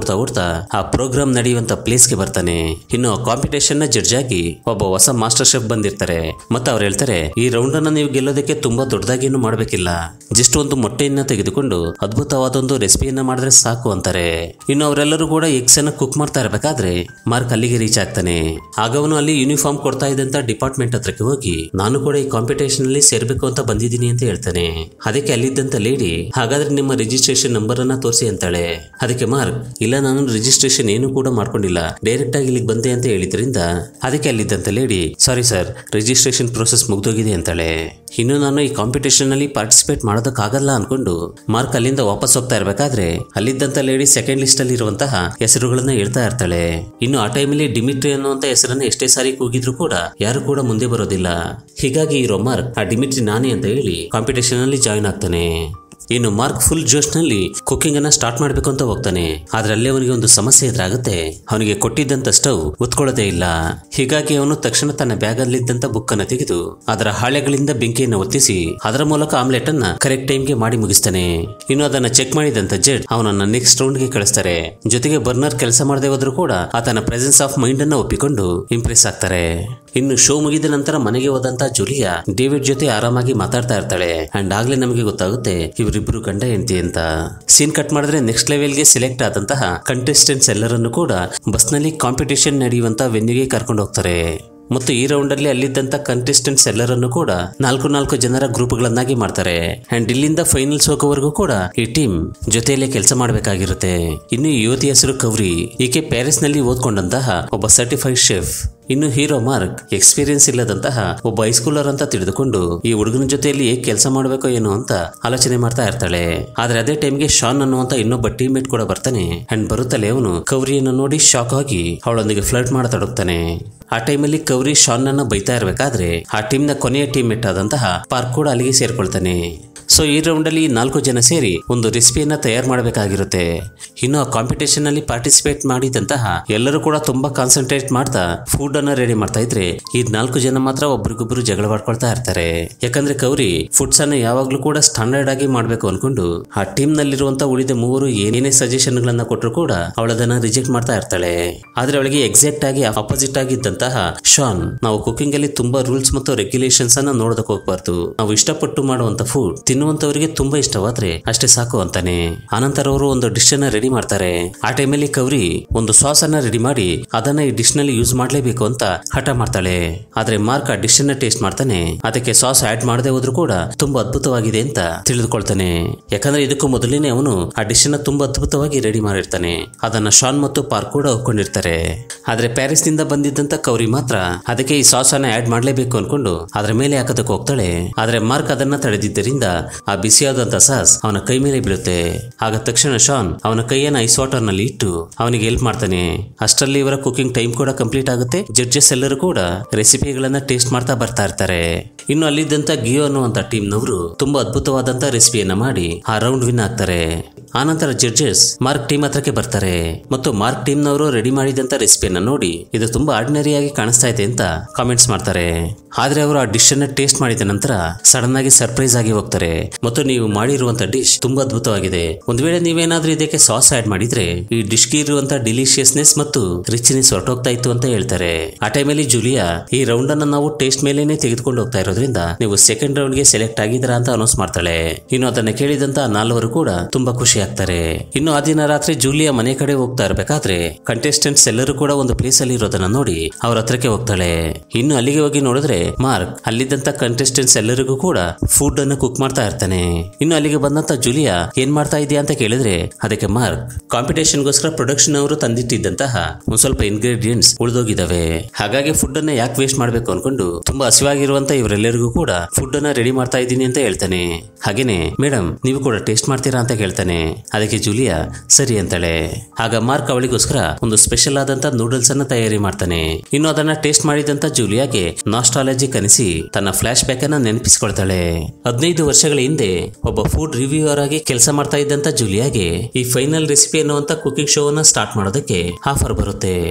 ಓಡ್ತಾ ಓಡ್ತಾ ಆ ಪ್ರೋಗ್ರಾಮ್ ನಡೆಯುವಂತ ಪ್ಲೇಸ್ಗೆ ಬರ್ತಾನೆ ಇನ್ನು ಕಾಂಪಿಟೇಷನ್ ನ ಜಡ್ಜ್ ಆಗಿ ಒಬ್ಬ ಹೊಸ ಮಾಸ್ಟರ್ ಶೆಫ್ ಬಂದಿರ್ತಾರೆ ಮತ್ತೆ ಅವ್ರು ಹೇಳ್ತಾರೆ ಈ ರೌಂಡ್ ಅನ್ನ ನೀವು ಗೆಲ್ಲೋದಕ್ಕೆ ತುಂಬಾ ದೊಡ್ಡದಾಗೇನು ಮಾಡಬೇಕಿಲ್ಲ ಜಸ್ಟ್ ಒಂದು ಮೊಟ್ಟೆಯನ್ನ ತೆಗೆದುಕೊಂಡು ಅದ್ಭುತವಾದ ಒಂದು ರೆಸಿಪಿಯನ್ನ ಮಾಡಿದ್ರೆ ಸಾಕು ಅಂತಾರೆ ಇನ್ನು ಅವರೆಲ್ಲರೂ ಕೂಡ ಎಗ್ಸ್ ಅನ್ನ ಕುಕ್ ಮಾಡ್ತಾ ಇರಬೇಕಾದ್ರೆ ಮಾರ್ಕ್ ಅಲ್ಲಿಗೆ ರೀಚ್ ಆಗ್ತಾನೆ ಆಗ ಅವನು ಅಲ್ಲಿ ಯೂನಿಫಾರ್ಮ್ ಕೊಡ್ತಾ ಇದ್ದಂತ ಡಿಪಾರ್ಟ್ಮೆಂಟ್ ಹತ್ರಕ್ಕೆ ಹೋಗಿ ನಾನು ಕೂಡ ಈ ಕಾಂಪಿಟೇಷನ್ ಅಲ್ಲಿ ಸೇರ್ಬೇಕು ಅಂತ ಬಂದಿದ್ದೀನಿ ಅಂತ ಹೇಳ್ತಾನೆ ಅದಕ್ಕೆ ಅಲ್ಲಿದ್ದಂತ ಲೇಡಿ ಹಾಗಾದ್ರೆ ನಿಮ್ಮ ರಿಜಿಸ್ಟ್ರೇಷನ್ ನಂಬರ್ ಅನ್ನ ತೋರಿಸಿ ಅಂತಾಳೆ ಅದಕ್ಕೆ ಮಾರ್ಕ್ ಇಲ್ಲ ನಾನು ರಿಜಿಸ್ಟ್ರೇಷನ್ ಏನು ಕೂಡ ಮಾಡ್ಕೊಂಡಿಲ್ಲ ಡೈರೆಕ್ಟ್ ಆಗಿ ಇಲ್ಲಿಗೆ ಬಂದೆ ಅಂತ ಹೇಳಿದ್ರಿಂದ ಅದಕ್ಕೆ ಅಲ್ಲಿದ್ದಂತ lady sorry sir registration process ಮುಗ್ದೋಗಿದೆ ಅಂತಾಳೆ ಇನ್ನು ನಾನು ಈ ಕಾಂಪಿಟೇಷನ್ ಅಲ್ಲಿ ಪಾರ್ಟಿಸಿಪೇಟ್ ಮಾಡೋದಕ್ಕಾಗಲ್ಲ ಅನ್ಕೊಂಡು ಮಾರ್ಕ್ ಅಲ್ಲಿಂದ ವಾಪಸ್ ಹೋಗ್ತಾ ಇರ್ಬೇಕಾದ್ರೆ ಅಲ್ಲಿದ್ದಂತ ಲೇಡಿ ಸೆಕೆಂಡ್ ಲಿಸ್ಟ್ ಅಲ್ಲಿ ಇರುವಂತಹ ಹೆಸರುಗಳನ್ನ ಹೇಳ್ತಾ ಇರ್ತಾಳೆ ಇನ್ನು ಆ ಟೈಮಲ್ಲಿ ಡಿಮಿಟ್ರಿ ಅನ್ನುವಂತ ಹೆಸರನ್ನ ಎಷ್ಟೇ ಸಾರಿ ಕೂಗಿದ್ರು ಕೂಡ ಯಾರು ಕೂಡ ಮುಂದೆ ಬರೋದಿಲ್ಲ ಹೀಗಾಗಿ ಇರೋ ಮಾರ್ಕ್ ಆ ಡಿಮಿಟ್ರಿ ನಾನೇ ಅಂತ ಹೇಳಿ ಕಾಂಪಿಟೇಷನ್ ಅಲ್ಲಿ ಜಾಯಿನ್ ಆಗ್ತಾನೆ ಇನ್ನು ಮಾರ್ಕ್ ಫುಲ್ ಜೋಶ್ನಲ್ಲಿ ಕುಕಿಂಗ್ ಅನ್ನ ಸ್ಟಾರ್ಟ್ ಮಾಡ್ಬೇಕು ಅಂತ ಹೋಗ್ತಾನೆ ಆದ್ರೆ ಅಲ್ಲೇ ಅವನಿಗೆ ಒಂದು ಸಮಸ್ಯೆ ಎದುರಾಗುತ್ತೆ ಅವನಿಗೆ ಕೊಟ್ಟಿದ್ದಂತ ಸ್ಟವ್ ಉತ್ಕೊಳ್ಳೋದೇ ಇಲ್ಲ ಹೀಗಾಗಿ ಅವನು ತಕ್ಷಣ ತನ್ನ ಬ್ಯಾಗ್ ಅಲ್ಲಿದ್ದಂತ ಬುಕ್ ಅನ್ನ ತೆಗೆದು ಅದರ ಹಾಳೆಗಳಿಂದ ಬೆಂಕಿಯನ್ನು ಒತ್ತಿಸಿ ಅದರ ಮೂಲಕ ಆಮ್ಲೆಟ್ ಅನ್ನ ಕರೆಕ್ಟ್ ಟೈಮ್ಗೆ ಮಾಡಿ ಮುಗಿಸ್ತಾನೆ ಇನ್ನು ಅದನ್ನ ಚೆಕ್ ಮಾಡಿದಂತ ಜಡ್ ಅವನನ್ನ ನೆಕ್ಸ್ಟ್ ರೌಂಡ್ ಗೆ ಕಳಿಸ್ತಾರೆ ಜೊತೆಗೆ ಬರ್ನರ್ ಕೆಲಸ ಮಾಡದೆ ಹೋದ್ರು ಕೂಡ ಆತನ ಪ್ರೆಸೆನ್ಸ್ ಆಫ್ ಮೈಂಡ್ ಅನ್ನ ಒಪ್ಪಿಕೊಂಡು ಇಂಪ್ರೆಸ್ ಆಗ್ತಾರೆ ಇನ್ನು ಶೋ ಮುಗಿದ ನಂತರ ಮನೆಗೆ ಹೋದಂತ ಜೂಲಿಯಾ ಡೇವಿಡ್ ಜೊತೆ ಆರಾಮಾಗಿ ಮಾತಾಡ್ತಾ ಇರ್ತಾಳೆ ಅಂಡ್ ಆಗ್ಲೇ ನಮಗೆ ಗೊತ್ತಾಗುತ್ತೆ ಇವರಿಬ್ರು ಗಂಡ ಹೆಂಡತಿ ಅಂತ ಸೀನ್ ಕಟ್ ಮಾಡಿದ್ರೆ ನೆಕ್ಸ್ಟ್ ಲೆವೆಲ್ಗೆ ಸೆಲೆಕ್ಟ್ ಆದಂತಹ ಕಂಟೆಸ್ಟೆಂಟ್ಸ್ ಎಲ್ಲರನ್ನು ಕೂಡ ಬಸ್ನಲ್ಲಿ ಕಾಂಪಿಟೇಷನ್ ನಡೆಯುವಂತ ವೆನ್ಯೂಗೆ ಕರ್ಕೊಂಡು ಹೋಗ್ತಾರೆ ಮತ್ತು ಈ ರೌಂಡ್ ಅಲ್ಲಿ ಅಲ್ಲಿದ್ದಂತ ಕಂಟೆಸ್ಟೆಂಟ್ಸ್ ಎಲ್ಲರನ್ನು ಕೂಡ ನಾಲ್ಕು ನಾಲ್ಕು ಜನರ ಗ್ರೂಪ್ಗಳನ್ನಾಗಿ ಮಾಡ್ತಾರೆ ಅಂಡ್ ಇಲ್ಲಿಂದ ಫೈನಲ್ಸ್ ಹೋಗೋವರೆಗೂ ಕೂಡ ಈ ಟೀಮ್ ಜೊತೆಯಲ್ಲೇ ಕೆಲಸ ಮಾಡಬೇಕಾಗಿರುತ್ತೆ ಇನ್ನು ಈ ಯುವತಿ ಹೆಸರು ಕೌರಿ ಈಕೆ ಪ್ಯಾರಿಸ್ ನಲ್ಲಿ ಓದ್ಕೊಂಡಂತಹ ಒಬ್ಬ ಸರ್ಟಿಫೈಡ್ ಶೆಫ್ ಇನ್ನು ಹೀರೋ ಮಾರ್ಕ್ ಎಕ್ಸ್ಪೀರಿಯನ್ಸ್ ಇಲ್ಲದಂತಹ ಒಬ್ಬ ಹೈಸ್ಕೂಲರ್ ಅಂತ ತಿಳಿದುಕೊಂಡು ಈ ಹುಡುಗನ ಜೊತೆಯಲ್ಲಿ ಹೇಗೆ ಕೆಲಸ ಮಾಡಬೇಕೋ ಏನೋ ಅಂತ ಆಲೋಚನೆ ಮಾಡ್ತಾ ಇರ್ತಾಳೆ ಆದ್ರೆ ಅದೇ ಟೈಮ್ಗೆ ಶಾನ್ ಅನ್ನುವಂತ ಇನ್ನೊಬ್ಬ ಟೀಮ್ ಮೇಟ್ ಕೂಡ ಬರ್ತಾನೆ ಅಂಡ್ ಬರುತ್ತಲೇ ಅವನು ಕೌರಿಯನ್ನು ನೋಡಿ ಶಾಕ್ ಆಗಿ ಅವಳೊಂದಿಗೆ ಫ್ಲರ್ಟ್ ಮಾಡತೊಡಗ್ತಾನೆ ಆ ಟೈಮಲ್ಲಿ ಕೌರಿ ಶಾನ್ ಅನ್ನ ಬೈತಾ ಇರಬೇಕಾದ್ರೆ ಆ ಟೀಮ್ನ ಕೊನೆಯ ಟೀಮ್ ಮೇಟ್ ಆದಂತಹ ಪಾರ್ಕ್ ಕೂಡ ಅಲ್ಲಿಗೆ ಸೇರ್ಕೊಳ್ತಾನೆ ಸೊ ಈ ರೌಂಡ್ ಅಲ್ಲಿ ನಾಲ್ಕು ಜನ ಸೇರಿ ಒಂದು ರೆಸಿಪಿಯನ್ನ ತಯಾರು ಮಾಡಬೇಕಾಗಿರುತ್ತೆ ಇನ್ನು ಆ ಕಾಂಪಿಟೇಷನ್ ಅಲ್ಲಿ ಪಾರ್ಟಿಸಿಪೇಟ್ ಮಾಡಿದಂತಹ ಎಲ್ಲರೂ ಕೂಡ ತುಂಬಾ ಕಾನ್ಸಂಟ್ರೇಟ್ ಮಾಡ್ತಾ ಫುಡ್ ಅನ್ನ ರೆಡಿ ಮಾಡ್ತಾ ಇದ್ರೆ ಈ ನಾಲ್ಕು ಜನ ಮಾತ್ರ ಒಬ್ರಿಗೊಬ್ರು ಜಗಳ ಮಾಡ್ಕೊಳ್ತಾ ಇರ್ತಾರೆ ಯಾಕಂದ್ರೆ ಕೌರಿ ಫುಡ್ಸ್ ಅನ್ನ ಯಾವಾಗ್ಲೂ ಕೂಡ ಸ್ಟ್ಯಾಂಡರ್ಡ್ ಆಗಿ ಮಾಡ್ಬೇಕು ಅನ್ಕೊಂಡು ಆ ಟೀಮ್ ನಲ್ಲಿರುವಂತ ಉಳಿದ ಮೂವರು ಏನೇನೇ ಸಜೆಷನ್ ಗಳನ್ನ ಕೊಟ್ಟರು ಕೂಡ ಅವಳದನ್ನ ರಿಜೆಕ್ಟ್ ಮಾಡ್ತಾ ಇರ್ತಾಳೆ ಆದ್ರೆ ಅವಳಿಗೆ ಎಕ್ಸಾಕ್ಟ್ ಆಗಿ ಅಪೋಸಿಟ್ ಆಗಿದ್ದಂತಹ ಶಾನ್ ನಾವು ಕುಕಿಂಗ್ ಅಲ್ಲಿ ತುಂಬಾ ರೂಲ್ಸ್ ಮತ್ತು ರೆಗ್ಯುಲೇಷನ್ಸ್ ಅನ್ನ ನೋಡೋದಕ್ಕೆ ಹೋಗ್ಬಾರ್ದು ನಾವು ಇಷ್ಟಪಟ್ಟು ಮಾಡುವಂತ ಫುಡ್ ತಿನ್ನುವಂತವರಿಗೆ ತುಂಬಾ ಇಷ್ಟವಾದ್ರೆ ಅಷ್ಟೇ ಸಾಕು ಅಂತಾನೆ ಆನಂತರ ಅವರು ಒಂದು ಡಿಶ್ ಅನ್ನ ರೆಡಿ ಮಾಡ್ತಾರೆ ಆ ಟೈಮಲ್ಲಿ ಕೌರಿ ಒಂದು ಸಾಸ್ ಅನ್ನ ರೆಡಿ ಮಾಡಿ ಅದನ್ನ ಈ ಡಿಶ್ ನಲ್ಲಿ ಯೂಸ್ ಮಾಡ್ಲೇಬೇಕು ಅಂತ ಹಠ ಮಾಡ್ತಾಳೆ ಆದ್ರೆ ಮಾರ್ಕ್ ಆ ಡಿಶ್ ಅನ್ನ ಟೇಸ್ಟ್ ಮಾಡ್ತಾನೆ ಅದಕ್ಕೆ ಸಾಸ್ ಆಡ್ ಮಾಡದೆ ಹೋದ್ರು ಕೂಡ ತುಂಬಾ ಅದ್ಭುತವಾಗಿದೆ ಅಂತ ತಿಳಿದುಕೊಳ್ತಾನೆ ಯಾಕಂದ್ರೆ ಇದಕ್ಕೂ ಮೊದಲೇನೆ ಅವನು ಆ ಡಿಶ್ ಅನ್ನ ತುಂಬಾ ಅದ್ಭುತವಾಗಿ ರೆಡಿ ಮಾಡಿರ್ತಾನೆ ಅದನ್ನ ಶಾನ್ ಮತ್ತು ಪಾರ್ಕ್ ಕೂಡ ಒಪ್ಕೊಂಡಿರ್ತಾರೆ ಆದ್ರೆ ಪ್ಯಾರಿಸ್ ನಿಂದ ಬಂದಿದ್ದಂತ ಕೌರಿ ಮಾತ್ರ ಅದಕ್ಕೆ ಈ ಸಾಸ್ ಅನ್ನ ಆಡ್ ಮಾಡ್ಲೇಬೇಕು ಅನ್ಕೊಂಡು ಅದ್ರ ಮೇಲೆ ಹಾಕೋದಕ್ಕೆ ಹೋಗ್ತಾಳೆ ಆದ್ರೆ ಮಾರ್ಕ್ ಅದನ್ನ ತಡೆದಿದ್ದರಿಂದ ಆ ಬಿಸಿಯಾದಂತ ಸಾಸ್ ಅವನ ಕೈ ಮೇಲೆ ಬೀಳುತ್ತೆ ಆಗ ತಕ್ಷಣ ಶಾನ್ ಅವನ ಕೈಯನ್ನ ಐಸ್ ವಾಟರ್ ನಲ್ಲಿ ಇಟ್ಟು ಅವನಿಗೆ ಹೆಲ್ಪ್ ಮಾಡ್ತಾನೆ ಅಷ್ಟರಲ್ಲಿ ಇವರ ಕುಕಿಂಗ್ ಟೈಮ್ ಕೂಡ ಕಂಪ್ಲೀಟ್ ಆಗುತ್ತೆ ಜಡ್ಜಸ್ ಎಲ್ಲರೂ ಕೂಡ ರೆಸಿಪಿಗಳನ್ನ ಟೇಸ್ಟ್ ಮಾಡ್ತಾ ಬರ್ತಾ ಇರ್ತಾರೆ ಇನ್ನು ಅಲ್ಲಿದ್ದಂತ ಗಿಯೋ ಅನ್ನುವಂತ ಟೀಮ್ ನವರು ತುಂಬಾ ಅದ್ಭುತವಾದಂತ ರೆಸಿಪಿಯನ್ನ ಮಾಡಿ ಆ ರೌಂಡ್ ವಿನ್ ಆಗ್ತಾರೆ ಆನಂತರ ಜಡ್ಜಸ್ ಮಾರ್ಕ್ ಟೀಮ್ ಹತ್ರಕ್ಕೆ ಬರ್ತಾರೆ ಮತ್ತು ಮಾರ್ಕ್ ಟೀಮ್ ನವರು ರೆಡಿ ಮಾಡಿದಂತ ರೆಸಿಪಿಯನ್ನ ನೋಡಿ ಇದು ತುಂಬಾ ಆರ್ಡಿನರಿ ಆಗಿ ಕಾಣಿಸ್ತಾ ಇದೆ ಅಂತ ಕಾಮೆಂಟ್ಸ್ ಮಾಡ್ತಾರೆ ಆದ್ರೆ ಅವರು ಆ ಡಿಶ್ ಅನ್ನ ಟೇಸ್ಟ್ ಮಾಡಿದ ನಂತರ ಸಡನ್ ಆಗಿ ಸರ್ಪ್ರೈಸ್ ಆಗಿ ಹೋಗ್ತಾರೆ ಮತ್ತು ನೀವು ಮಾಡಿರುವಂತ ಡಿಶ್ ತುಂಬಾ ಅದ್ಭುತವಾಗಿದೆ ಒಂದ್ ವೇಳೆ ನೀವೇನಾದ್ರೂ ಇದಕ್ಕೆ ಸಾಸ್ ಆಡ್ ಮಾಡಿದ್ರೆ ಈ ಡಿಶ್ಗೆ ಇರುವಂತ ಡಿಲಿಷಿಯಸ್ನೆಸ್ ಮತ್ತು ರಿಚ್ನೆಸ್ ಹೊರಟೋಗ್ತಾ ಇತ್ತು ಅಂತ ಹೇಳ್ತಾರೆ ಆ ಟೈಮಲ್ಲಿ ಜೂಲಿಯಾ ಈ ರೌಂಡ್ ಅನ್ನ ನಾವು ಟೇಸ್ಟ್ ಮೇಲೇನೆ ತೆಗೆದುಕೊಂಡು ಹೋಗ್ತಾ ಇರೋದ್ರಿಂದ ನೀವು ಸೆಕೆಂಡ್ ರೌಂಡ್ ಗೆ ಸೆಲೆಕ್ಟ್ ಆಗಿದ್ದೀರಾ ಅಂತ ಅನೌನ್ಸ್ ಮಾಡ್ತಾಳೆ ಇನ್ನು ಅದನ್ನ ಕೇಳಿದಂತ ನಾಲ್ವರು ಕೂಡ ತುಂಬಾ ಖುಷಿ ಆಗ್ತಾರೆ ಇನ್ನು ಆ ದಿನ ರಾತ್ರಿ ಜೂಲಿಯಾ ಮನೆ ಕಡೆ ಹೋಗ್ತಾ ಇರ್ಬೇಕಾದ್ರೆ ಕಂಟೆಸ್ಟೆಂಟ್ಸ್ ಎಲ್ಲರೂ ಕೂಡ ಒಂದು ಪ್ಲೇಸ್ ಅಲ್ಲಿ ಇರೋದನ್ನ ನೋಡಿ ಅವ್ರ ಹತ್ರಕ್ಕೆ ಹೋಗ್ತಾಳೆ ಇನ್ನು ಅಲ್ಲಿಗೆ ಹೋಗಿ ನೋಡಿದ್ರೆ ಮಾರ್ಕ್ ಅಲ್ಲಿದ್ದಂತ ಕಂಟೆಸ್ಟೆಂಟ್ಸ್ ಎಲ್ಲರಿಗೂ ಕೂಡ ಫುಡ್ ಅನ್ನು ಕುಕ್ ಮಾಡ್ತಾ ಇರ್ತಾನೆ ಇನ್ನು ಅಲ್ಲಿಗೆ ಬಂದಂತ ಜೂಲಿಯಾ ಏನ್ ಮಾಡ್ತಾ ಇದೆಯಾ ಅಂತ ಕೇಳಿದ್ರೆ ಅದಕ್ಕೆ ಮಾರ್ಕ್ ಕಾಂಪಿಟೇಷನ್ ಗೋಸ್ಕರ ಪ್ರೊಡಕ್ಷನ್ ಅವರು ತಂದಿಟ್ಟಿದ್ದಂತಹ ಒಂದ್ ಸ್ವಲ್ಪ ಇಂಗ್ರೀಡಿಯೆಂಟ್ಸ್ ಉಳಿದೋಗಿದಾವೆ ಹಾಗಾಗಿ ಫುಡ್ ಅನ್ನ ಯಾಕೆ ವೇಸ್ಟ್ ಮಾಡ್ಬೇಕು ಅನ್ಕೊಂಡು ತುಂಬಾ ಹಸಿವಾಗಿರುವಂತ ಇವರೆಲ್ಲರಿಗೂ ಕೂಡ ಫುಡ್ ಅನ್ನ ರೆಡಿ ಮಾಡ್ತಾ ಇದ್ದೀನಿ ಅಂತ ಹೇಳ್ತಾನೆ ಹಾಗೇನೆ ಮೇಡಮ್ ನೀವು ಕೂಡ ಟೇಸ್ಟ್ ಮಾಡ್ತೀರಾ ಅಂತ ಕೇಳ್ತಾನೆ ಅದಕ್ಕೆ ಜೂಲಿಯಾ ಸರಿ ಅಂತಾಳೆ ಆಗ ಮಾರ್ಕ್ ಅವಳಿಗೋಸ್ಕರ ಒಂದು ಸ್ಪೆಷಲ್ ಆದಂತ ನೂಡಲ್ಸ್ ಅನ್ನ ತಯಾರಿ ಮಾಡ್ತಾನೆ ಇನ್ನು ಅದನ್ನ ಟೇಸ್ಟ್ ಮಾಡಿದಂತ ಜೂಲಿಯಾಗೆ ನಾಸ್ಟಾಲಜಿ ಕನಿಸಿ ತನ್ನ ಫ್ಲಾಶ್ ಬ್ಯಾಕ್ ಅನ್ನ ನೆನಪಿಸಿಕೊಳ್ತಾಳೆ ಹದಿನೈದು ವರ್ಷಗಳ ಹಿಂದೆ ಒಬ್ಬ ಫುಡ್ ರಿವ್ಯೂವರ್ ಆಗಿ ಕೆಲಸ ಮಾಡ್ತಾ ಇದ್ದಂತ ಜೂಲಿಯಾಗೆ ಈ ಫೈನಲ್ ರೆಸಿಪಿ ಅನ್ನುವಂತ ಕುಕಿಂಗ್ ಶೋ ಅನ್ನ ಸ್ಟಾರ್ಟ್ ಮಾಡೋದಕ್ಕೆ ಆಫರ್ ಬರುತ್ತೆ